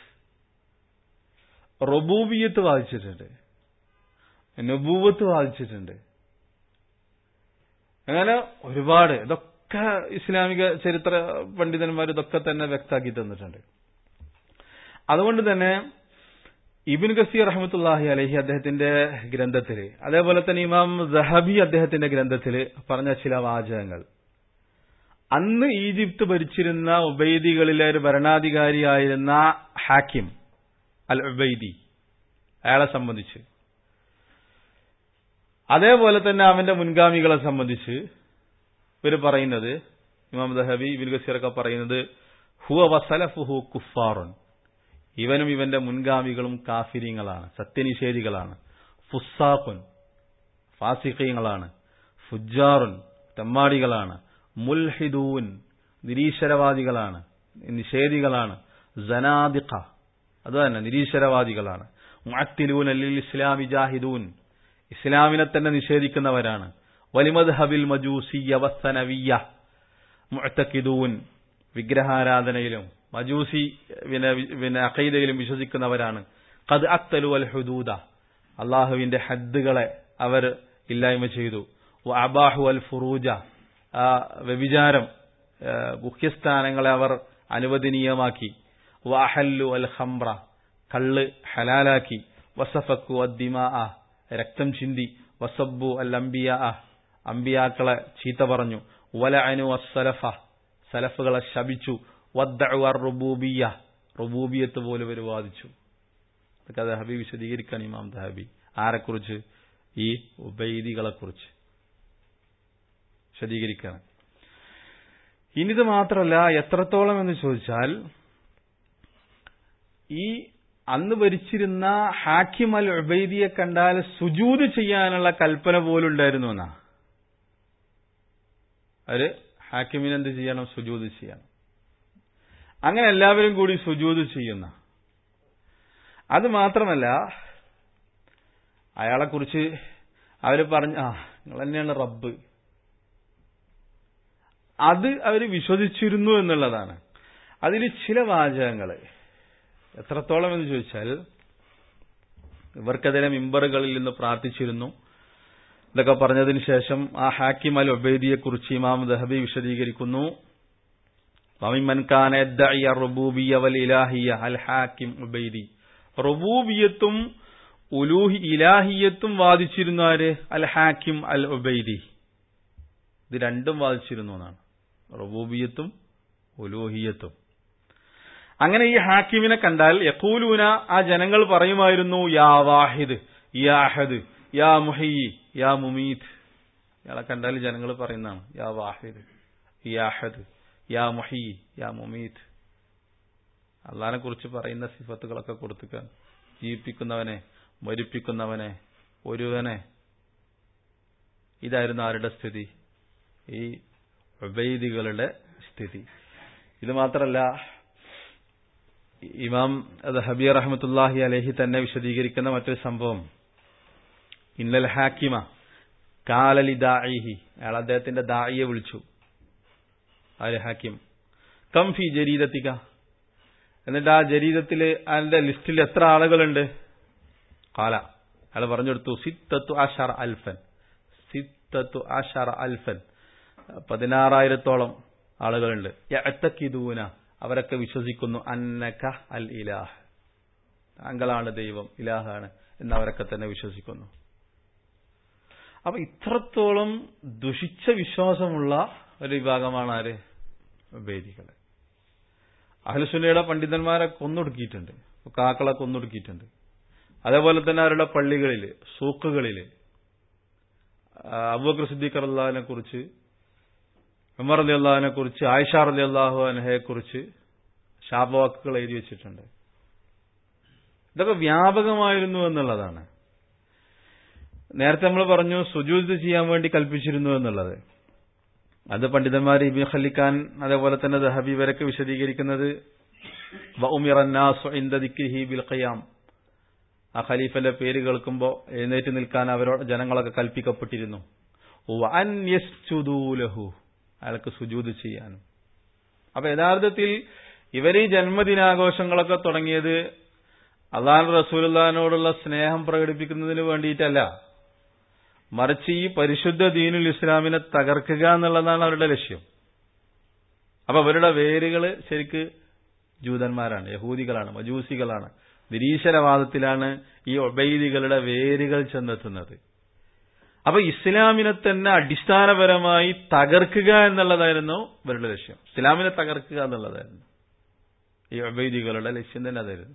റബൂബിയത്ത് വാദിച്ചിട്ടുണ്ട് നബൂവത്ത് വാദിച്ചിട്ടുണ്ട് അങ്ങനെ ഒരുപാട് ഇതൊക്കെ ഇസ്ലാമിക ചരിത്ര പണ്ഡിതന്മാർ ഇതൊക്കെ തന്നെ വ്യക്താക്കി തന്നിട്ടുണ്ട് അതുകൊണ്ട് തന്നെ ഇബിൻ ഗസീർ റഹമത്തുല്ലാഹി അലഹി അദ്ദേഹത്തിന്റെ ഗ്രന്ഥത്തില് അതേപോലെ തന്നെ ഇമാം ദഹബി അദ്ദേഹത്തിന്റെ ഗ്രന്ഥത്തില് പറഞ്ഞ ചില വാചകങ്ങൾ അന്ന് ഈജിപ്ത് ഭരിച്ചിരുന്ന ഉബൈദികളിലെ ഒരു ഭരണാധികാരിയായിരുന്ന ഹാക്കിം അൽ ഉബൈദി അയാളെ സംബന്ധിച്ച് അതേപോലെ തന്നെ അവന്റെ മുൻഗാമികളെ സംബന്ധിച്ച് ഇവർ പറയുന്നത് ഇമാം ദഹബി ഇബിൻ ഗസീറൊക്കെ പറയുന്നത് ഹുവ വസലഫുഹു കുഫാറുൻ ഇവനും ഇവന്റെ മുൻഗാമികളും കാഫിരിങ്ങളാണ് സത്യനിഷേധികളാണ് ഫുസാഖുൻ ഫാസിഖീങ്ങളാണ് ഫുജാറുൻ തെമ്മാടികളാണ് മുൽഹിദൂൻ നിരീശ്വരവാദികളാണ് നിഷേധികളാണ് ജനാദിഖ അത് തന്നെ നിരീശ്വരവാദികളാണ് മുഅത്തിലൂൻ അല്ലിൽ ഇസ്ലാമി ജാഹിദൂൻ ഇസ്ലാമിനെ തന്നെ നിഷേധിക്കുന്നവരാണ് വലിമദ് ഹബിൽ മജൂസിയ വസ്തനവിയ മുഅത്തക്കിദൂൻ വിഗ്രഹാരാധനയിലും മജൂസി പിന്നെ പിന്നെ അഖൈദയിലും വിശ്വസിക്കുന്നവരാണ് കത് അത്തലു അൽ ഹുദൂദ അള്ളാഹുവിന്റെ ഹദ്ദുകളെ അവർ ഇല്ലായ്മ ചെയ്തു അബാഹു അൽ ഫുറൂജ ആ വ്യഭിചാരം ഗുഹ്യസ്ഥാനങ്ങളെ അവർ അനുവദനീയമാക്കി വാഹല്ലു അൽ ഹംറ കള്ള് ഹലാലാക്കി വസഫക്കു അദ്ദിമാ രക്തം ചിന്തി വസബ്ബു അൽ അംബിയ അംബിയാക്കളെ ചീത്ത പറഞ്ഞു വല അനു അസ്സലഫ സലഫുകളെ ശപിച്ചു വദ്ദഅ റുബൂബിയ റുബൂബിയത്ത് പോലെ ഇവർ വാദിച്ചു അതൊക്കെ ദഹബി വിശദീകരിക്കാൻ ഇമാം ദഹബി ആരെക്കുറിച്ച് ഈ ഉബൈദികളെക്കുറിച്ച് വിശദീകരിക്കണം ഇനിത് മാത്രമല്ല എത്രത്തോളം എന്ന് ചോദിച്ചാൽ ഈ അന്ന് ഭരിച്ചിരുന്ന ഹാക്കിം അൽ ഉബൈദിയെ കണ്ടാൽ സുജൂത് ചെയ്യാനുള്ള കൽപ്പന പോലും ഉണ്ടായിരുന്നു എന്നാ അവര് ഹാക്കിമിന് എന്ത് ചെയ്യണം സുജൂത് ചെയ്യണം അങ്ങനെ എല്ലാവരും കൂടി സുജൂത് ചെയ്യുന്ന അത് മാത്രമല്ല അയാളെക്കുറിച്ച് അവര് പറഞ്ഞു ആ നിങ്ങൾ തന്നെയാണ് റബ്ബ് അത് അവർ വിശ്വസിച്ചിരുന്നു എന്നുള്ളതാണ് അതിൽ ചില വാചകങ്ങൾ എത്രത്തോളം എന്ന് ചോദിച്ചാൽ ഇവർക്കെതിരെ മിമ്പറുകളിൽ നിന്ന് പ്രാർത്ഥിച്ചിരുന്നു ഇതൊക്കെ പറഞ്ഞതിന് ശേഷം ആ ഹാക്കിം അൽ ഒബൈദിയെ കുറിച്ച് ഇമാം ദഹബി വിശദീകരിക്കുന്നു അൽ ഹാക്കിം ഉബൈദി റുബൂബിയത്തും ഉലൂഹി ഇലാഹിയത്തും വാദിച്ചിരുന്നു ആര് അൽ ഹാക്കിം അൽ ഉബൈദി ഇത് രണ്ടും വാദിച്ചിരുന്നു എന്നാണ് റുബൂബിയത്തും ഉലൂഹിയത്തും അങ്ങനെ ഈ ഹാക്കിമിനെ കണ്ടാൽ യക്കൂലൂന ആ ജനങ്ങൾ പറയുമായിരുന്നു യാ വാഹിദ് യാ അഹദ് യാ മുഹയ്യി യാ മുമീത് ഇയാളെ കണ്ടാൽ ജനങ്ങൾ പറയുന്നതാണ് യാ വാഹിദ് യാ അഹദ് യാ മുഹയ്യി യാ മുമീത് അള്ളഹാനെ കുറിച്ച് പറയുന്ന സിഫത്തുകളൊക്കെ കൊടുത്തുക ജീവിപ്പിക്കുന്നവനെ മരിപ്പിക്കുന്നവനെ ഒരുവനെ ഇതായിരുന്നു ആരുടെ സ്ഥിതി ഈ ഉബൈദികളുടെ സ്ഥിതി ഇത് മാത്രമല്ല ഇമാം അത് ഹബീർ റഹമത്തുല്ലാഹി അലഹി തന്നെ വിശദീകരിക്കുന്ന മറ്റൊരു സംഭവം ഇന്നൽ ഹാക്കിമ കാലലി ദാഇഹി അയാൾ അദ്ദേഹത്തിന്റെ ദായിയെ വിളിച്ചു ആര് ഹാക്കിം കംഫി ജരീദത്തിക എന്നിട്ട് ആ ജരീദത്തിൽ അതിന്റെ ലിസ്റ്റിൽ എത്ര ആളുകളുണ്ട് കാല അയാൾ പറഞ്ഞു കൊടുത്തു സിത്തത്തു ആഷാർ അൽഫൻ സിത്തത്തു ആഷാർ അൽഫൻ പതിനാറായിരത്തോളം ആളുകളുണ്ട് യഅത്തക്കിദൂന അവരൊക്കെ വിശ്വസിക്കുന്നു അന്നക അൽ ഇലാഹ് താങ്കളാണ് ദൈവം ഇലാഹാണ് എന്ന് അവരൊക്കെ തന്നെ വിശ്വസിക്കുന്നു അപ്പൊ ഇത്രത്തോളം ദുഷിച്ച വിശ്വാസമുള്ള ഒരു വിഭാഗമാണ് ആര് വേദികള് അഹ്ലുസുന്നയുടെ പണ്ഡിതന്മാരെ കൊന്നൊടുക്കിയിട്ടുണ്ട് കാക്കളെ കൊന്നൊടുക്കിയിട്ടുണ്ട് അതേപോലെ തന്നെ അവരുടെ പള്ളികളില് സൂക്കുകളില് അബൂബക്കർ സിദ്ദീഖ് അള്ളാഹിനെ കുറിച്ച് ഉമർ അലി അള്ളാഹിനെ കുറിച്ച് ആയിഷ അലി അള്ളാഹു അനഹയെ കുറിച്ച് ശാപവാക്കുകൾ എഴുതി വെച്ചിട്ടുണ്ട് ഇതൊക്കെ വ്യാപകമായിരുന്നു എന്നുള്ളതാണ് നേരത്തെ നമ്മൾ പറഞ്ഞു സുജൂത് ചെയ്യാൻ വേണ്ടി കൽപ്പിച്ചിരുന്നു എന്നുള്ളത് അത് പണ്ഡിതന്മാർ ഇബിൻ ഖലിഖാൻ അതേപോലെ തന്നെ ദഹബി വരക്ക് വിശദീകരിക്കുന്നത് ബിൽ ഖയാം ആ ഖലീഫന്റെ പേര് കേൾക്കുമ്പോൾ എഴുന്നേറ്റ് നിൽക്കാൻ അവരോട് ജനങ്ങളൊക്കെ കൽപ്പിക്കപ്പെട്ടിരുന്നു ലഹു അയാൾക്ക് സുജൂത് ചെയ്യാനും അപ്പൊ യഥാർത്ഥത്തിൽ ഇവർ ഈ ജന്മദിനാഘോഷങ്ങളൊക്കെ തുടങ്ങിയത് അള്ളാൻ റസൂലുള്ളാഹിനോടുള്ള സ്നേഹം പ്രകടിപ്പിക്കുന്നതിന് വേണ്ടിയിട്ടല്ല മറിച്ച് ഈ പരിശുദ്ധ ദീനുൽ ഇസ്ലാമിനെ തകർക്കുക എന്നുള്ളതാണ് അവരുടെ ലക്ഷ്യം അപ്പൊ അവരുടെ വേരുകൾ ശരിക്ക് ജൂതന്മാരാണ് യഹൂദികളാണ് മജൂസികളാണ് നിരീശ്വരവാദത്തിലാണ് ഈ ഒബൈദികളുടെ വേരുകൾ ചെന്നെത്തുന്നത് അപ്പൊ ഇസ്ലാമിനെ തന്നെ അടിസ്ഥാനപരമായി തകർക്കുക എന്നുള്ളതായിരുന്നു ഇവരുടെ ലക്ഷ്യം ഇസ്ലാമിനെ തകർക്കുക എന്നുള്ളതായിരുന്നു ഈ ഒബൈദികളുടെ ലക്ഷ്യം തന്നെ അതായിരുന്നു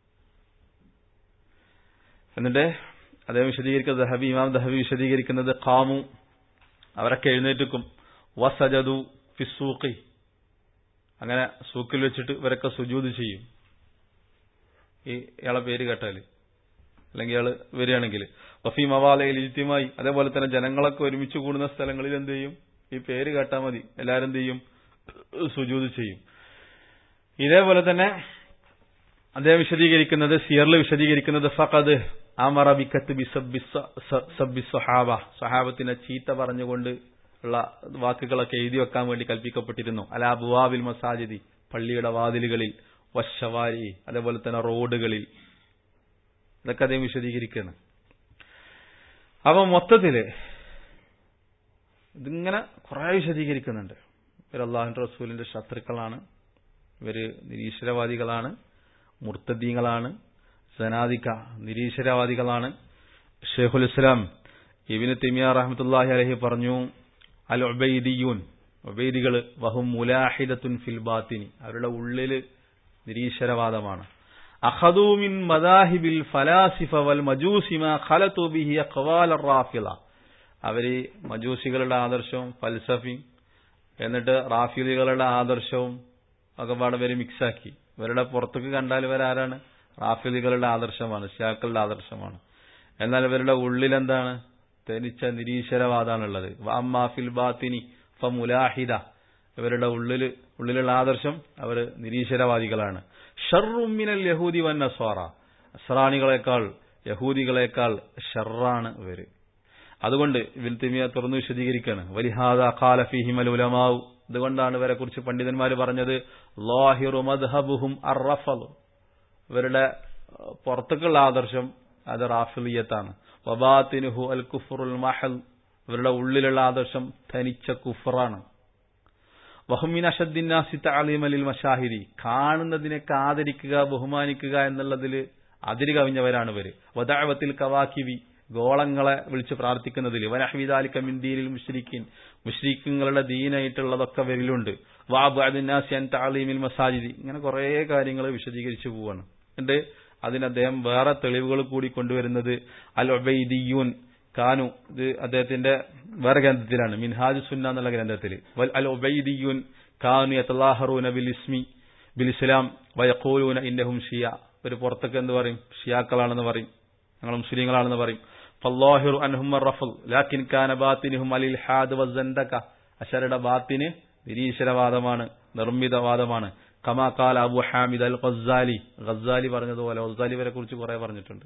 എന്നിട്ട് അദ്ദേഹം വിശദീകരിക്കുന്നത് ദഹബി ഇമാം ദഹബി വിശദീകരിക്കുന്നത് ഖാമു അവരൊക്കെ എഴുന്നേറ്റുക്കും വസജദു ഫിസൂഖി അങ്ങനെ സൂക്കിൽ വെച്ചിട്ട് ഇവരൊക്കെ സുജൂത് ചെയ്യും ഈ ഇയാളെ പേര് കേട്ടാല് അല്ലെങ്കിൽ ഇയാള് വരികയാണെങ്കിൽ വഫി മവാലയിൽ ഇജ്തിമായി അതേപോലെ തന്നെ ജനങ്ങളൊക്കെ ഒരുമിച്ച് കൂടുന്ന സ്ഥലങ്ങളിൽ എന്ത് ചെയ്യും ഈ പേര് കേട്ടാൽ മതി എല്ലാവരും എന്ത് ചെയ്യും സുജൂത് ചെയ്യും ഇതേപോലെ തന്നെ അദ്ദേഹം വിശദീകരിക്കുന്നത് സിയറിൽ വിശദീകരിക്കുന്നത് ഫഖദ് അമറബിക്കത്ത് ബി സഹാബ സഹാബത്തിനെ ചീത്ത പറഞ്ഞുകൊണ്ട് ഉള്ള വാക്കുകളൊക്കെ എഴുതി വെക്കാൻ വേണ്ടി കൽപ്പിക്കപ്പെട്ടിരുന്നു അലാ ബുവാബിൽ മസാജിദി പള്ളിയുടെ വാതിലുകളിൽ വശവാരി അതേപോലെ തന്നെ റോഡുകളിൽ ഇതൊക്കെ അദ്ദേഹം വിശദീകരിക്കുകയാണ് അപ്പൊ മൊത്തത്തില് ഇതിങ്ങനെ കുറെ വിശദീകരിക്കുന്നുണ്ട് ഇവർ അള്ളാഹുന്റെ റസൂലിന്റെ ശത്രുക്കളാണ് ഇവര് നിരീശ്വരവാദികളാണ് മുർത്തദീങ്ങളാണ് സനാദിക്ക നിരീശ്വരവാദികളാണ് ഷെയ്ഖുൽ ഇസ്ലാം ഇബിന് തിമിയ റഹമത്തുല്ലാഹി അലഹി പറഞ്ഞു അൽ ഒബൈദിയൂൻ ഒബൈദികള് വഹും മുലാഹിദത്തുൻ ഫിൽ ബാത്തിനി അവരുടെ ഉള്ളില് നിരീശ്വരവാദമാണ് അഖദൂമിൻ മദാഹിബിൽ ഫലാസിഫ വൽ മജൂസിമ ഖലതു ബിഹി അഖ്വാൽ റാഫിള അവര് മജൂസികളുടെ ആദർശവും ഫൽസഫയും എന്നിട്ട് റാഫിലികളുടെ ആദർശവും ഒക്കെ പാടെ ഇവര് മിക്സാക്കി ഇവരുടെ പുറത്തേക്ക് കണ്ടാൽ ഇവരാരാണ് റാഫിലികളുടെ ആദർശമാണ് ഷിയാക്കളുടെ ആദർശമാണ് എന്നാൽ ഇവരുടെ ഉള്ളിലെന്താണ് തനിച്ച നിരീശ്വരവാദാണുള്ളത് അമ്മാഫിൽ ബാത്തിനി ഫമുലാഹിദ ഇവരുടെ ഉള്ളില് ഉള്ളിലുള്ള ആദർശം അവർ നിരീശ്വരവാദികളാണ് ഷർറുമിനൽ യഹൂദി വൻ നസ്വാറ അസ്രാണികളെക്കാൾ യഹൂദികളെക്കാൾ ഷർറാണ് ഇവര് അതുകൊണ്ട് ഇബിൻ തിമിയ തുറന്നു വിശദീകരിക്കുകയാണ് വലിഹാദ ഖാല ഫീഹിമൽ ഉലമാവു അതുകൊണ്ടാണ് ഇവരെ കുറിച്ച് പണ്ഡിതന്മാർ പറഞ്ഞത് ലാഹിറു മദ്ഹബുഹും അർറഫലു ഇവരുടെ പുറത്തേക്കുള്ള ആദർശം അത് റാഫിലിയത്താണ് വബാത്തിനുഹു അൽ കുഫറുൽ മഹൽ ഇവരുടെ ഉള്ളിലുള്ള ആദർശം തനിച്ച കുഫറാണ് വഹുമിൻ അഷദ്ദിന്നാസി താലിമലിൽ മഷാഹിദി കാണുന്നതിനൊക്കെ ആദരിക്കുക ബഹുമാനിക്കുക എന്നുള്ളതിൽ അതിര് കവിഞ്ഞവരാണ് ഇവര് വദാവത്തിൽ കവാക്കിവി ഗോളങ്ങളെ വിളിച്ച് പ്രാർത്ഥിക്കുന്നതിൽ വനഹ്വിദാലിക്ക മിന്ദീനിൽ മുഷ്രിഖീൻ മുഷ്രിഖുകളുടെ ദീനായിട്ടുള്ളതൊക്കെ വരിലുണ്ട് വാബുനാസിയൻ താലീമിൽ മസാജിദി ഇങ്ങനെ കുറേ കാര്യങ്ങൾ വിശദീകരിച്ചു പോവാണ് എന്നിട്ട് അതിന് അദ്ദേഹം വേറെ തെളിവുകൾ കൂടി കൊണ്ടുവരുന്നത് അൽ ഒബൈദിയൂൻ കാനു ഇത് അദ്ദേഹത്തിന്റെ വേറെ ഗ്രന്ഥത്തിലാണ് മിൻഹാജ് സുന്ന എന്നുള്ള ഗ്രന്ഥത്തിൽ വൽ അൽ ഒബൈദിയൂൻ കാനു യത്തലാഹറൂന ബിൽ ഇസ്മി ബിൽ ഇസ്ലാം വയക്കോലൂന ഇന്നഹും ഷിയ ഒരു പുറത്തൊക്കെ എന്ത് പറയും ഷിയാക്കളാണെന്ന് പറയും ഞങ്ങൾ മുസ്ലിങ്ങളാണെന്ന് പറയും ഫല്ലാഹിറു അൻഹും റഫൽ ലാക്കിൻ കാന ബാത്തിനുഹും അലിൽ ഹാദ് വസന്തക അശരുടെ ബാത്തിന് നിരീശ്വരവാദമാണ് നിർമ്മിതവാദമാണ് കമാ കാൽ അബു ഹാമിദ് അൽ ഖസാലി ഖസാലി പറഞ്ഞതുപോലെ ഖസാലി വരെ കുറിച്ച് കുറെ പറഞ്ഞിട്ടുണ്ട്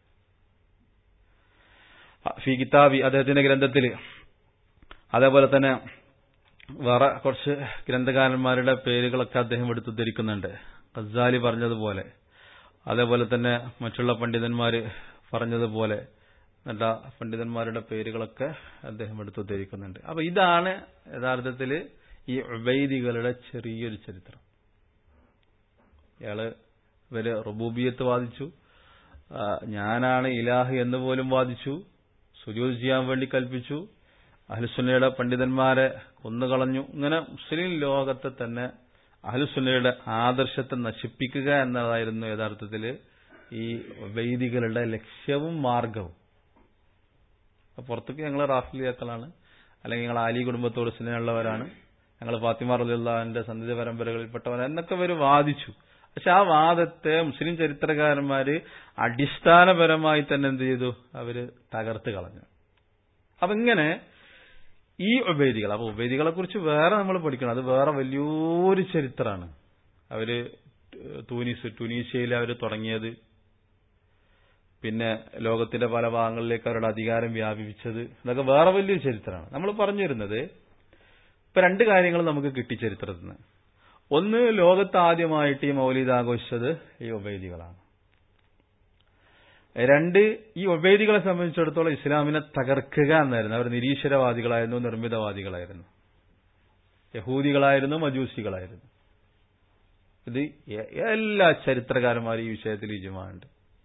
ഫി കിതാബി അദ്ദേഹത്തിന്റെ ഗ്രന്ഥത്തിൽ അതേപോലെ തന്നെ വേറെ കുറച്ച് ഗ്രന്ഥകാരന്മാരുടെ പേരുകളൊക്കെ അദ്ദേഹം എടുത്തുദ്ധരിക്കുന്നുണ്ട് ഖസാലി പറഞ്ഞതുപോലെ അതേപോലെ തന്നെ മറ്റുള്ള പണ്ഡിതന്മാർ പറഞ്ഞതുപോലെ നല്ല പണ്ഡിതന്മാരുടെ പേരുകളൊക്കെ അദ്ദേഹം എടുത്തുദ്ധരിക്കുന്നുണ്ട് അപ്പൊ ഇതാണ് യഥാർത്ഥത്തിൽ ഈ ഉബൈദികളുടെ ചെറിയൊരു ചരിത്രം ഇയാള് ഇവര് റുബൂബിയത്ത് വാദിച്ചു ഞാനാണ് ഇലാഹ് എന്ന് പോലും വാദിച്ചു സുജൂദ് ചെയ്യാൻ വേണ്ടി കൽപ്പിച്ചു അഹ്ലുസുന്നയുടെ പണ്ഡിതന്മാരെ കൊന്നുകളഞ്ഞു ഇങ്ങനെ മുസ്ലിം ലോകത്തെ തന്നെ അഹ്ലുസുന്നയുടെ ആദർശത്തെ നശിപ്പിക്കുക എന്നതായിരുന്നു യഥാർത്ഥത്തിൽ ഈ വൈദികളുടെ ലക്ഷ്യവും മാർഗവും പുറത്തേക്ക് ഞങ്ങൾ റാഫിലിയാക്കളാണ് അല്ലെങ്കിൽ ഞങ്ങൾ ആലി കുടുംബത്തോട് സ്നേഹമുള്ളവരാണ് ഞങ്ങൾ ഫാത്തിമ റലിള്ളാഹിന്റെ സന്ധിത പരമ്പരകളിൽപ്പെട്ടവർ എന്നൊക്കെ ഇവർ വാദിച്ചു പക്ഷെ ആ വാദത്തെ മുസ്ലിം ചരിത്രകാരന്മാര് അടിസ്ഥാനപരമായി തന്നെ എന്ത് ചെയ്തു അവര് തകർത്ത് കളഞ്ഞു അപ്പൊ ഇങ്ങനെ ഈ ഉബൈദികൾ അപ്പൊ ഉബൈദികളെ കുറിച്ച് വേറെ നമ്മൾ പഠിക്കണം അത് വേറെ വലിയൊരു ചരിത്രമാണ് അവര് തൂനീസ് ടുനീഷ്യയിൽ അവർ തുടങ്ങിയത് പിന്നെ ലോകത്തിന്റെ പല ഭാഗങ്ങളിലേക്ക് അവരുടെ അധികാരം വ്യാപിപ്പിച്ചത് ഇതൊക്കെ വേറെ വലിയൊരു ചരിത്രമാണ് നമ്മൾ പറഞ്ഞു വരുന്നത് ഇപ്പൊ രണ്ട് കാര്യങ്ങൾ നമുക്ക് കിട്ടി ചരിത്രത്തിൽ നിന്ന് ഒന്ന് ലോകത്ത് ആദ്യമായിട്ട് ഈ മൗലീദ് ആഘോഷിച്ചത് ഈ ഒബൈദികളാണ് രണ്ട് ഈ ഒബൈദികളെ സംബന്ധിച്ചിടത്തോളം ഇസ്ലാമിനെ തകർക്കുക എന്നായിരുന്നു അവർ നിരീശ്വരവാദികളായിരുന്നു നിർമ്മിതവാദികളായിരുന്നു യഹൂദികളായിരുന്നു മജൂസികളായിരുന്നു ഇത് എല്ലാ ചരിത്രകാരന്മാരും ഈ വിഷയത്തിൽ ഇജുമാണ്ട്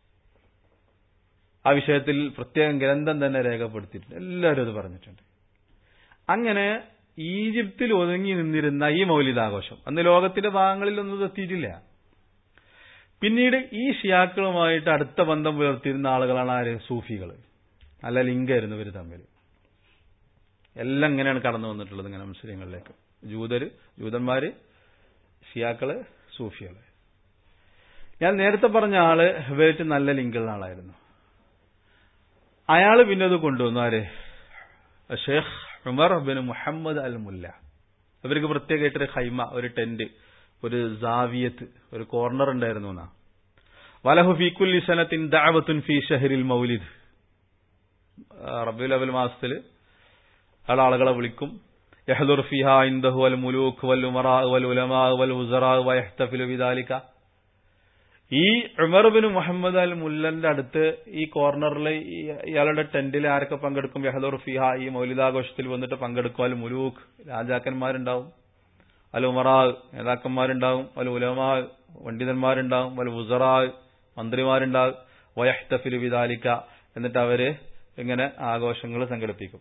ആ വിഷയത്തിൽ പ്രത്യേകം ഗ്രന്ഥം തന്നെ രേഖപ്പെടുത്തിയിട്ടുണ്ട് എല്ലാവരും അത് പറഞ്ഞിട്ടുണ്ട് അങ്ങനെ ഈജിപ്തിൽ ഒതുങ്ങി നിന്നിരുന്ന ഈ മൗലിതാഘോഷം അന്ന് ലോകത്തിന്റെ ഭാഗങ്ങളിലൊന്നും എത്തിയിട്ടില്ല പിന്നീട് ഈ ഷിയാക്കളുമായിട്ട് അടുത്ത ബന്ധം പുലർത്തിയിരുന്ന ആളുകളാണ് ആര് സൂഫികൾ നല്ല ലിംഗായിരുന്നു ഇവർ തമ്മിൽ എല്ലാം ഇങ്ങനെയാണ് കടന്നു വന്നിട്ടുള്ളത് ഇങ്ങനെ മുസ്ലിങ്ങളിലേക്ക് ജൂതര് ജൂതന്മാര് ഷിയാക്കള് സൂഫികള് ഞാൻ നേരത്തെ പറഞ്ഞ ആള് ഇവരായിട്ട് നല്ല ലിങ്കുള്ള ആളായിരുന്നു അയാള് പിന്നെ അത് കൊണ്ടുവന്നു ആര് Sheikh Umar bin Muhammad al Mulla അവർക്ക് പ്രത്യേകമായിട്ടൊരു ഹൈമ ഒരു ടെന്റ് ഒരു ജാവിയത്ത് ഒരു കോർണർ ഉണ്ടായിരുന്നു എന്നാ വലഹു ഫീക്കുല്ലി സനത്തിൻ ദാവത്തുൻ ഫി ഷഹരിൽ മൗലിദ് റബിയുൽ അവൽ മാസത്തിൽ അയാൾ ആളുകളെ വിളിക്കും യഹദുർ ഫിഹ ഇന്ദഹു വൽ മുലൂഖ് വൽ ഉമറാ വൽ ഉലമാ വൽ ഉസറാ വയഹ്തഫിലു ബിദാലിക ഈ ഉമർബിന് മുഹമ്മദ് അൽ മുല്ലന്റെ അടുത്ത് ഈ കോർണറിൽ ഇയാളുടെ ടെന്റിൽ ആരൊക്കെ പങ്കെടുക്കും യഹദുർ ഫിഹ ഈ മൗലിദാഘോഷത്തിൽ വന്നിട്ട് പങ്കെടുക്കും അൽ മുലൂഖ് രാജാക്കന്മാരുണ്ടാവും അൽ ഉമറാ നേതാക്കന്മാരുണ്ടാവും അൽ ഉലമാ പണ്ഡിതന്മാരുണ്ടാവും അൽ ഉസറാ മന്ത്രിമാരുണ്ടാവും വയഹ്തഫിലു ബിദാലിക എന്നിട്ട് അവര് ഇങ്ങനെ ആഘോഷങ്ങൾ സംഘടിപ്പിക്കും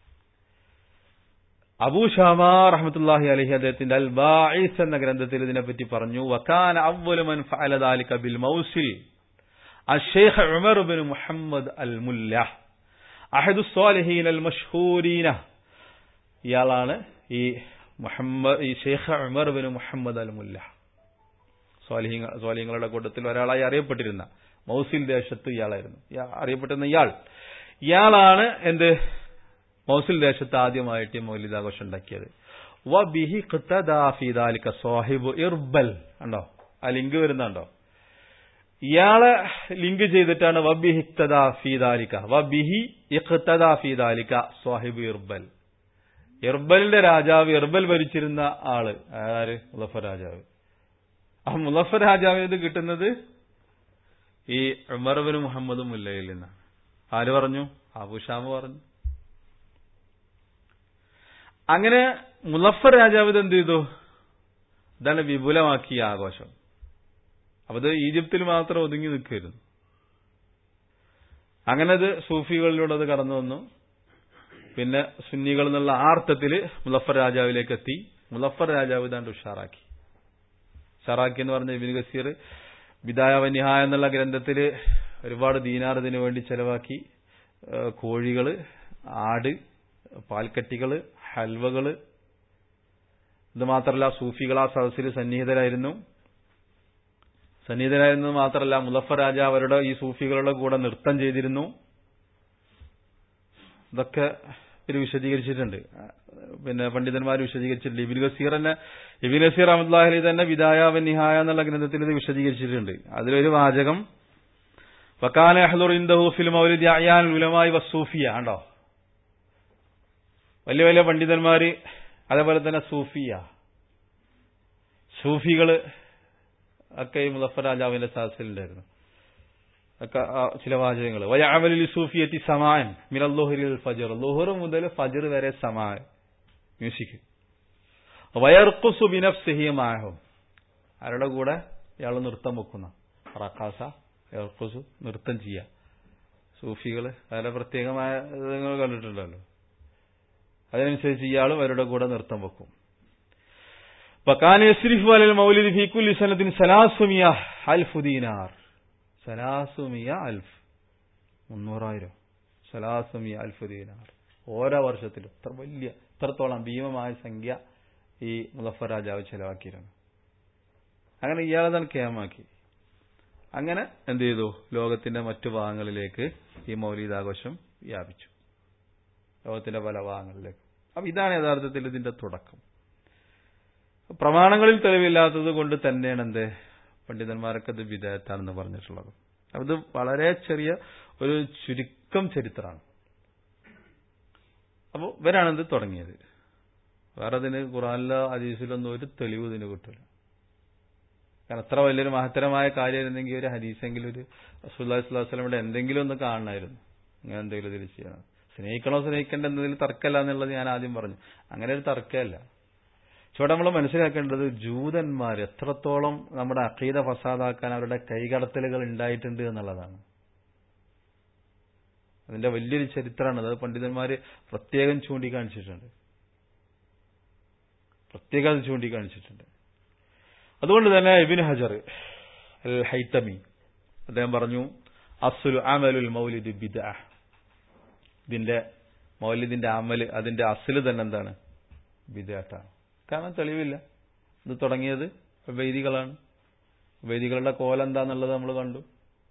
അബൂ ഷാമാ റഹ്മത്തുല്ലാഹി അലഹി അദ്ദേഹത്തിന്റെ അൽ ബാഇസ് എന്ന ഗ്രന്ഥത്തിൽ ഇതിനെപ്പറ്റി പറഞ്ഞു വക്കാന അവ്വലു മൻ ഫഅല ദാലിക ബിൽ മൗസിൽ അഷേഖ് ഉമർ ബിൻ മുഹമ്മദ് അൽ മുല്ല അഹദു സ്വാലിഹീൻ അൽ മഷ്ഹൂരീന ഇയാളാണ് ഈ മുഹമ്മദ് ഈ Sheikh Umar bin Muhammad al Mulla സ്വാലിഹങ്ങളുടെ കൂട്ടത്തിൽ ഒരാളായി അറിയപ്പെട്ടിരുന്ന മൗസിൽ ദേശത്ത് ഇയാളായിരുന്നു അറിയപ്പെട്ടിരുന്ന ഇയാൾ ഇയാളാണ് എന്ത് മൗസിൽ ദേശത്ത് ആദ്യമായിട്ട് മൗലിദാഘോഷം ഉണ്ടാക്കിയത് വ ബിഹി ഖിത്തദാഫിദാലിക സാഹിബ് ഇർബൽ ഉണ്ടോ ആ ലിങ്ക് വരുന്നുണ്ടോ ഇയാളെ ലിങ്ക് ചെയ്തിട്ടാണ് വബിഹി ഇഖ്തദാ ഫീദാലിക വബിഹി ഇഖ്തദാ ഫീദാലിക സ്വാഹിബ് ഇർബൽ ഇർബലിന്റെ രാജാവ് ഇർബൽ ഭരിച്ചിരുന്ന ആള് ആര് മുലഫർ രാജാവ് ആ മുലഫർ രാജാവിന് ഇത് കിട്ടുന്നത് ഈ ഉമർബിന് മുഹമ്മദ് മുല്ലയിൽ നിന്നാണ് ആര് പറഞ്ഞു അബുഷാമ പറഞ്ഞു അങ്ങനെ മുലഫർ രാജാവ് ഇത് എന്ത് ചെയ്തു ഇതാണ് വിപുലമാക്കിയ ആഘോഷം അപ്പൊ ഇത് ഈജിപ്തിൽ മാത്രം ഒതുങ്ങി നിൽക്കുകയായിരുന്നു അങ്ങനെ അത് സൂഫികളിലൂടെ അത് കടന്നു വന്നു പിന്നെ സുന്നികൾ എന്നുള്ള ആ അർത്ഥത്തിൽ മുലഫർ രാജാവിലേക്ക് എത്തി മുലഫർ രാജാവ് ഇതാണ്ട് ഉഷാറാക്കി ഉഷാറാക്കി എന്ന് പറഞ്ഞ ഇബിൻ ഗസീർ ബിദായ വന്യഹായ എന്നുള്ള ഗ്രന്ഥത്തിൽ ഒരുപാട് ദീനാർ ഇതിനു വേണ്ടി ചെലവാക്കി കോഴികള് ആട് പാൽക്കട്ടികള് ഹൽവകള് ഇത് മാത്രമല്ല സൂഫികൾ ആ സദസ്സിൽ സന്നിഹിതരായിരുന്നു സന്നിഹിതരായിരുന്നത് മാത്രമല്ല മുലഫർ രാജ അവരുടെ ഈ സൂഫികളുടെ കൂടെ നൃത്തം ചെയ്തിരുന്നു ഇതൊക്കെ ഇവർ വിശദീകരിച്ചിട്ടുണ്ട് പിന്നെ പണ്ഡിതന്മാർ വിശദീകരിച്ചിട്ടുണ്ട് ഇബിൻ ഗസീർ തന്നെ ഇബിൻ ഗസീർ അഹമ്മദ്ലാഹലി തന്നെ വിദായ നിഹായ എന്നുള്ള ഗ്രന്ഥത്തിൽ ഇത് വിശദീകരിച്ചിട്ടുണ്ട് അതിലൊരു വാചകം വക്കാന അഹ്ലുർ ഇന്ദഹു ഫിൽ മൗലിദ് അയാൻ ഉലമായി വസൂഫിയ കണ്ടോ വലിയ വലിയ പണ്ഡിതന്മാര് അതേപോലെ തന്നെ സൂഫിയ സൂഫികള് ഒക്കെ ഈ മുലഫർ രാജാവിന്റെ സദസ്സിലുണ്ടായിരുന്നു ഒക്കെ ചില വാചകങ്ങൾ വയാമലി സൂഫിയത്തി സമാൻ മിനല്ലോഹരിൽ ഫജർ ലോഹർ മുതൽ ഫജർ വരെ സമാൻ മ്യൂസിക് വയർക്കുസു ബിനഫ്സിഹിമാഹും ആരുടെ കൂടെ ഇയാൾ നൃത്തം വെക്കുന്ന റക്കാസ എർക്കുസു നൃത്തം ചെയ്യുക സൂഫികള് അതിന്റെ പ്രത്യേകമായ നിങ്ങൾ കണ്ടിട്ടുണ്ടല്ലോ അതിനനുസരിച്ച് ഇയാളും അവരുടെ കൂടെ നൃത്തം വെക്കും വക്കാൻ യസ്രിഫ് അലൽ മൗലിദ് ഫീ കുല്ലി സനത്തിൻ സലാസുമിയ അൽഫു ദീനാർ സലാസുമിയ അൽഫ് മുന്നൂറായിരം സലാസുമിയ അൽഫു ദീനാർ ഓരോ വർഷത്തിലും ഇത്ര വലിയ ഇത്രത്തോളം ഭീമമായ സംഖ്യ ഈ മുലഫർ രാജാവ് ചെലവാക്കിയിരുന്നു അങ്ങനെ ഇയാളെതാണ് കേമാക്കി അങ്ങനെ എന്ത് ചെയ്തു ലോകത്തിന്റെ മറ്റു ഭാഗങ്ങളിലേക്ക് ഈ മൗലീദാഘോഷം വ്യാപിച്ചു ലോകത്തിന്റെ പല ഭാഗങ്ങളിലേക്ക് അപ്പൊ ഇതാണ് യഥാർത്ഥത്തിൽ ഇതിന്റെ തുടക്കം പ്രമാണങ്ങളിൽ തെളിവില്ലാത്തത് കൊണ്ട് തന്നെയാണ് എന്ത് പണ്ഡിതന്മാരൊക്കെ ഇത് വിധേയത്താണെന്ന് പറഞ്ഞിട്ടുള്ളത് അപ്പൊ ഇത് വളരെ ചെറിയ ഒരു ചുരുക്കം ചരിത്രമാണ് അപ്പോൾ ഇവരാണ് ഇത് തുടങ്ങിയത് വേറെ അതിന് ഖുറാനിലോ ഹദീസിലൊന്നും ഒരു തെളിവ് ഇതിന് കിട്ടില്ല കാരണം അത്ര വലിയൊരു മഹത്തരമായ കാര്യമായിരുന്നെങ്കിൽ ഒരു ഹദീസെങ്കിലും ഒരു റസൂല്ലാ സ്വലാസ്ലമിയുടെ എന്തെങ്കിലും ഒന്ന് കാണണമായിരുന്നു അങ്ങനെ എന്തെങ്കിലും ഇതിൽ ചെയ്യണം സ്നേഹിക്കണോ സ്നേഹിക്കേണ്ട എന്നതിൽ തർക്കമല്ല എന്നുള്ളത് ഞാൻ ആദ്യം പറഞ്ഞു അങ്ങനെ ഒരു തർക്കമല്ല ചുവടെ നമ്മൾ മനസ്സിലാക്കേണ്ടത് ജൂതന്മാർ എത്രത്തോളം നമ്മുടെ അഖീദ ഫസാദാക്കാൻ അവരുടെ കൈകടത്തലുകൾ ഉണ്ടായിട്ടുണ്ട് എന്നുള്ളതാണ് അതിന്റെ വലിയൊരു ചരിത്രമാണ് അത് പണ്ഡിതന്മാര് പ്രത്യേകം ചൂണ്ടിക്കാണിച്ചിട്ടുണ്ട് പ്രത്യേകം അത് ചൂണ്ടിക്കാണിച്ചിട്ടുണ്ട് അതുകൊണ്ട് തന്നെ ഇബിൻ ഹജർ അൽ ഹൈത്തമി അദ്ദേഹം പറഞ്ഞു അസുലു അമലുൽ മൗലിദ് ബിദ ഇതിന്റെ മൗലിദിന്റെ അമല് അതിന്റെ അസല് തന്നെ എന്താണ് ബിദാട്ടാണ് കാരണം തെളിവില്ല ഇത് തുടങ്ങിയത് വൈദികളാണ് വൈദികളുടെ കോലം എന്താന്നുള്ളത് നമ്മൾ കണ്ടു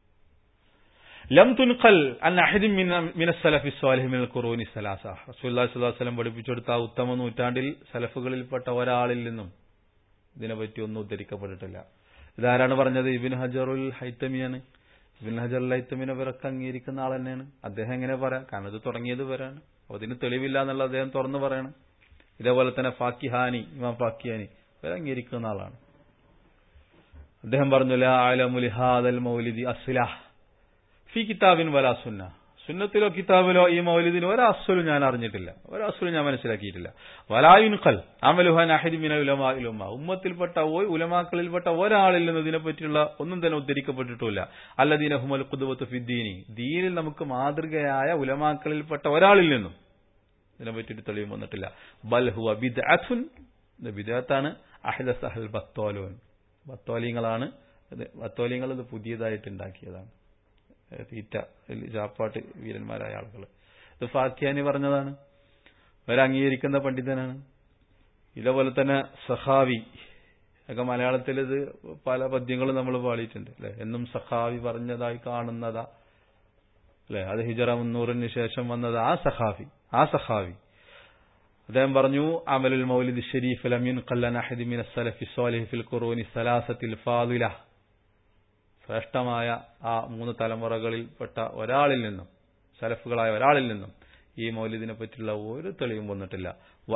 ലം തുൻഖൽ അൻ അഹദിൻ മിന സലഫി സ്വാലിഹി മിനൽ ഖുറൂനി സലാസ റസൂലുള്ളാഹി സ്വല്ലല്ലാഹു അലൈഹി വസല്ലം പഠിപ്പിച്ചെടുത്ത ആ ഉത്തമ നൂറ്റാണ്ടിൽ സലഫുകളിൽപ്പെട്ട ഒരാളിൽ നിന്നും ഇതിനെപ്പറ്റി ഒന്നും ഉദ്ധരിക്കപ്പെട്ടിട്ടില്ല ഇതാരാണ് പറഞ്ഞത് ഇബിൻ ഹജറുൽ ഹൈത്തമിയാണ് ഇബിൻ ഹജറുൽ ഹൈത്തമിനെ ഇവരൊക്കെ അംഗീകരിക്കുന്ന ആൾ തന്നെയാണ് അദ്ദേഹം എങ്ങനെ പറയാം കാരണം ഇത് തുടങ്ങിയത് വരാണ് അപ്പൊ അതിന് തെളിവില്ല എന്നുള്ള അദ്ദേഹം തുറന്നു പറയണം ഇതേപോലെ തന്നെ ഫാക്കിഹാനി ഇമാം ഫാക്കിഹാനി ഇവരെ അംഗീകരിക്കുന്ന ആളാണ് അദ്ദേഹം പറഞ്ഞു ആലമുലിഹാദൽ മൗലിദി അസ്ലാഹ് ഫി കിതാബിൻ വല സുന്ന സുന്നത്തിലോ കിതാബിലോ ഈ മൗലിദിന് ഒരസ്വലും ഞാൻ അറിഞ്ഞിട്ടില്ല ഒരസ്വലും ഞാൻ മനസ്സിലാക്കിയിട്ടില്ല വലായുൻഖൽ അമലുഹാൻ അഹദിമിന ഉലമാ ഉലമ ഉമ്മത്തിൽപ്പെട്ട ഉലമാക്കളിൽപ്പെട്ട ഒരാളിൽ നിന്ന് ഇതിനെപ്പറ്റിയുള്ള ഒന്നും തന്നെ ഉദ്ധരിക്കപ്പെട്ടിട്ടില്ല അല്ലദീന ഹുമൽ കുതുവത്ത് ഫിദ്ദീനി ദീനിൽ നമുക്ക് മാതൃകയായ ഉലമാക്കളിൽപ്പെട്ട ഒരാളിൽ നിന്നും ഇതിനെപ്പറ്റി തെളിവും വന്നിട്ടില്ല ബൽഹുവ ബിദ്അത്തുൻ ഇത് ബിദ്അത്താണ് അഹ്ദസഹൽ ബത്തോലോൻ ബത്തോലിങ്ങളാണ് ബത്തോലിങ്ങൾ ഇത് പുതിയതായിട്ട് ഉണ്ടാക്കിയതാണ് തീറ്റ ചാപ്പാട്ട് വീരന്മാരായ ആളുകൾ ഇത് ഫാക്യാനി പറഞ്ഞതാണ് അവരംഗീകരിക്കുന്ന പണ്ഡിതനാണ് ഇതേപോലെ തന്നെ സഹാവി ഒക്കെ മലയാളത്തിൽ ഇത് പല പദ്യങ്ങളും നമ്മൾ പാടിയിട്ടുണ്ട് അല്ലെ എന്നും സഹാവി പറഞ്ഞതായി കാണുന്നതാ അല്ലെ അത് ഹിജറ മുന്നൂറിന് ശേഷം വന്നത് ആ സഹാഫി ആ സഹാവി അദ്ദേഹം പറഞ്ഞു അമലുൽ മൗലിദ് ഷരീഫ് ലമീൻ ഖല്ലൻ അഹദി മിന സലഫി സ്വാലിഹി ഫിൽ ഖുറൂനി സലാസത്തിൽ ഫാദില ശ്രേഷ്ഠമായ ആ മൂന്ന് തലമുറകളിൽപ്പെട്ട ഒരാളിൽ നിന്നും സലഫുകളായ ഒരാളിൽ നിന്നും ഈ മൗലിദിനെ പറ്റിയുള്ള ഒരു തെളിവും വന്നിട്ടില്ല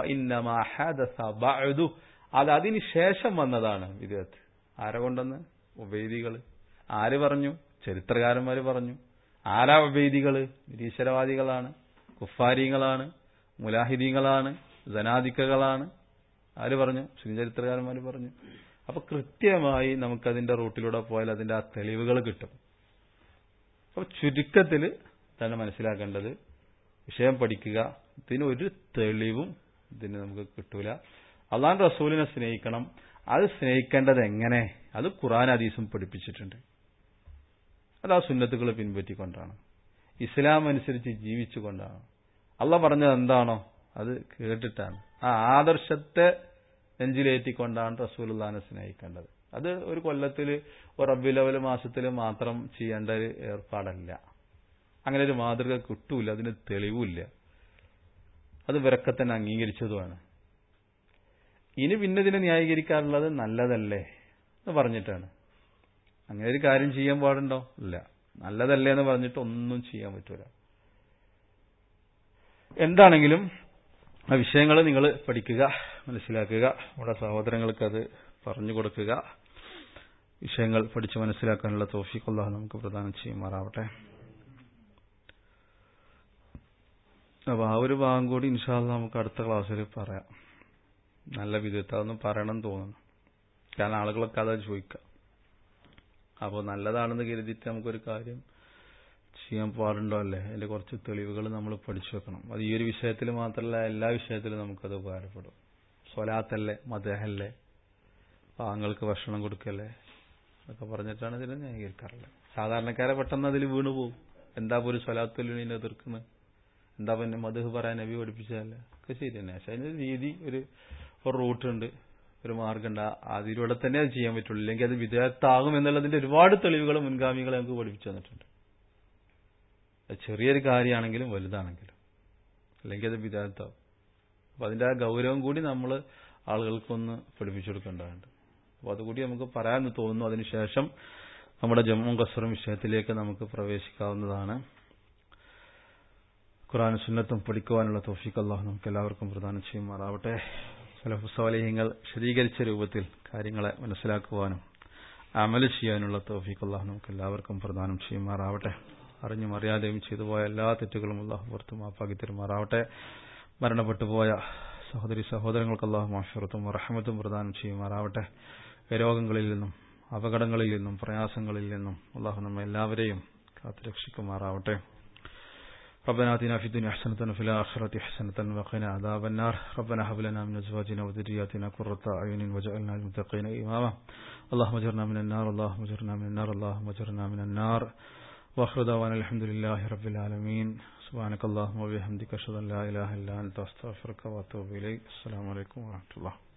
അത് അതിന് ശേഷം വന്നതാണ് വിദേഹത്ത് ആരെ കൊണ്ടെന്ന് ഉപേദികൾ ആര് പറഞ്ഞു ചരിത്രകാരന്മാർ പറഞ്ഞു ആരാ ഉപേദികള് നിരീശ്വരവാദികളാണ് കുഫാരിങ്ങളാണ് മുലാഹിദീങ്ങളാണ് ജനാധിക്കകളാണ് ആര് പറഞ്ഞു മുസ്ലിം ചരിത്രകാരന്മാർ പറഞ്ഞു അപ്പൊ കൃത്യമായി നമുക്കതിന്റെ റൂട്ടിലൂടെ പോയാൽ അതിന്റെ ആ തെളിവുകൾ കിട്ടും അപ്പൊ ചുരുക്കത്തിൽ തന്നെ മനസ്സിലാക്കേണ്ടത് വിഷയം പഠിക്കുക ഇതിന് ഒരു തെളിവും ഇതിന് നമുക്ക് കിട്ടൂല അള്ളാൻ റസൂലിനെ സ്നേഹിക്കണം അത് സ്നേഹിക്കേണ്ടത് എങ്ങനെ അത് ഖുറാൻ ഹദീസും പഠിപ്പിച്ചിട്ടുണ്ട് അത് ആ സുന്നത്തുകൾ പിൻപറ്റിക്കൊണ്ടാണ് ഇസ്ലാം അനുസരിച്ച് ജീവിച്ചുകൊണ്ടാണ് അള്ള പറഞ്ഞത് എന്താണോ അത് കേട്ടിട്ടാണ് ആ ആദർശത്തെ നെഞ്ചിലേറ്റിക്കൊണ്ടാണ് റസൂലുള്ളാനെ സ്നേഹിക്കേണ്ടത് അത് ഒരു കൊല്ലത്തിൽ ഒരു റബ്ബിലവൽ മാസത്തിൽ മാത്രം ചെയ്യേണ്ട ഒരു ഏർപ്പാടല്ല അങ്ങനെ ഒരു മാതൃക കിട്ടൂല അതിന് തെളിവില്ല അത് ഇവരൊക്കെ തന്നെ അംഗീകരിച്ചതുമാണ് ഇനി പിന്നെ ഇതിനെ ന്യായീകരിക്കാറുള്ളത് നല്ലതല്ലേ എന്ന് പറഞ്ഞിട്ടാണ് അങ്ങനെ ഒരു കാര്യം ചെയ്യാൻ പാടുണ്ടോ ഇല്ല നല്ലതല്ലേ എന്ന് പറഞ്ഞിട്ട് ഒന്നും ചെയ്യാൻ പറ്റൂല എന്താണെങ്കിലും ആ വിഷയങ്ങൾ നിങ്ങൾ പഠിക്കുക മനസ്സിലാക്കുക നമ്മുടെ സഹോദരങ്ങൾക്ക് അത് പറഞ്ഞു കൊടുക്കുക വിഷയങ്ങൾ പഠിച്ച് മനസ്സിലാക്കാനുള്ള തോഫിക്കുള്ള നമുക്ക് പ്രദാനം ചെയ്യുമാറാവട്ടെ അപ്പൊ ആ ഒരു ഭാഗം കൂടി ഇൻഷാല്ല നമുക്ക് അടുത്ത ക്ലാസ്സിൽ പറയാം നല്ല വിധത്തിൽ അതൊന്നും പറയണം തോന്നുന്നു കാരണം ആളുകളൊക്കെ അതാ ചോദിക്കാം അപ്പോൾ നല്ലതാണെന്ന് കരുതിയിട്ട് നമുക്കൊരു കാര്യം ചെയ്യാൻ പാടുണ്ടോ അല്ലേ അതിന്റെ കുറച്ച് തെളിവുകൾ നമ്മൾ പഠിച്ചു വെക്കണം അത് ഈ ഒരു വിഷയത്തിൽ മാത്രമല്ല എല്ലാ വിഷയത്തിലും നമുക്കത് ഉപകാരപ്പെടും സ്വലാത്തല്ലേ മദേഹല്ലേ പാങ്ങൾക്ക് ഭക്ഷണം കൊടുക്കല്ലേ എന്നൊക്കെ പറഞ്ഞിട്ടാണ് ഇതിനെ ന്യായീകരിക്കാറുള്ളത് സാധാരണക്കാരെ പെട്ടെന്ന് അതിൽ വീണു പോകും എന്താ ഒരു സ്വലാത്തുലിനെ എതിർക്കുന്നത് എന്താ പിന്നെ മധു പറയാൻ നബി പഠിപ്പിച്ചതല്ലേ ഒക്കെ ശരി തന്നെ പക്ഷെ അതിന് രീതി ഒരു ഒരു റൂട്ടുണ്ട് ഒരു മാർഗമുണ്ട് അതിലൂടെ തന്നെ അത് ചെയ്യാൻ പറ്റുള്ളൂ ഇല്ലെങ്കിൽ അത് വിദേഹത്താകും എന്നുള്ളതിന്റെ ഒരുപാട് തെളിവുകൾ മുൻഗാമികളെ നമുക്ക് പഠിപ്പിച്ചു തന്നിട്ടുണ്ട് ചെറിയൊരു കാര്യമാണെങ്കിലും വലുതാണെങ്കിലും അല്ലെങ്കിൽ അത് വിദേഹത്താവും അപ്പൊ അതിന്റെ ആ ഗൗരവം കൂടി നമ്മൾ ആളുകൾക്കൊന്ന് പഠിപ്പിച്ചു കൊടുക്കേണ്ടതുണ്ട് അപ്പൊ അതുകൂടി നമുക്ക് പറയാമെന്ന് തോന്നുന്നു അതിനുശേഷം നമ്മുടെ ജമ്മു കസറും വിഷയത്തിലേക്ക് നമുക്ക് പ്രവേശിക്കാവുന്നതാണ് ഖുറാൻ സുന്നത്തും പഠിക്കുവാനുള്ള തോഫിക്ക് അള്ളാഹു നമുക്ക് എല്ലാവർക്കും പ്രദാനം ചെയ്യുമാറാവട്ടെ സലഫുസ്വാലഹ്യങ്ങൾ വിശദീകരിച്ച രൂപത്തിൽ കാര്യങ്ങളെ മനസ്സിലാക്കുവാനും അമല് ചെയ്യാനുള്ള തോഫിക്ക് അള്ളാഹു നമുക്ക് എല്ലാവർക്കും പ്രദാനം ചെയ്യുമാറാവട്ടെ അറിഞ്ഞും അറിയാതെയും ചെയ്തു പോയ എല്ലാ തെറ്റുകളും അള്ളാഹു പുറത്തു മാപ്പാക്കി തരുമാറാവട്ടെ മരണപ്പെട്ടു പോയ സഹോദരി സഹോദരങ്ങൾക്ക് അള്ളാഹു മാഷറത്തും റഹമത്തും പ്രദാനം ചെയ്യുമാറാവട്ടെ രോഗങ്ങളിൽ നിന്നും അപകടങ്ങളിൽ നിന്നും പ്രയാസങ്ങളിൽ നിന്നും അള്ളാഹു നമ്മെ എല്ലാവരെയും കാത്തുരക്ഷിക്കുമാറാവട്ടെ ربنا آتنا في الدنيا حسنة وفي الآخرة حسنة وقنا عذاب النار ربنا هب لنا من أزواجنا وذرياتنا قرة أعين واجعلنا للمتقين إماما اللهم اجرنا من النار اللهم اجرنا من النار اللهم اجرنا من النار وآخر دعوانا الحمد لله رب العالمين سبحانك اللهم وبحمدك أشهد أن لا إله إلا أنت أستغفرك وأتوب إليك السلام عليكم ورحمة الله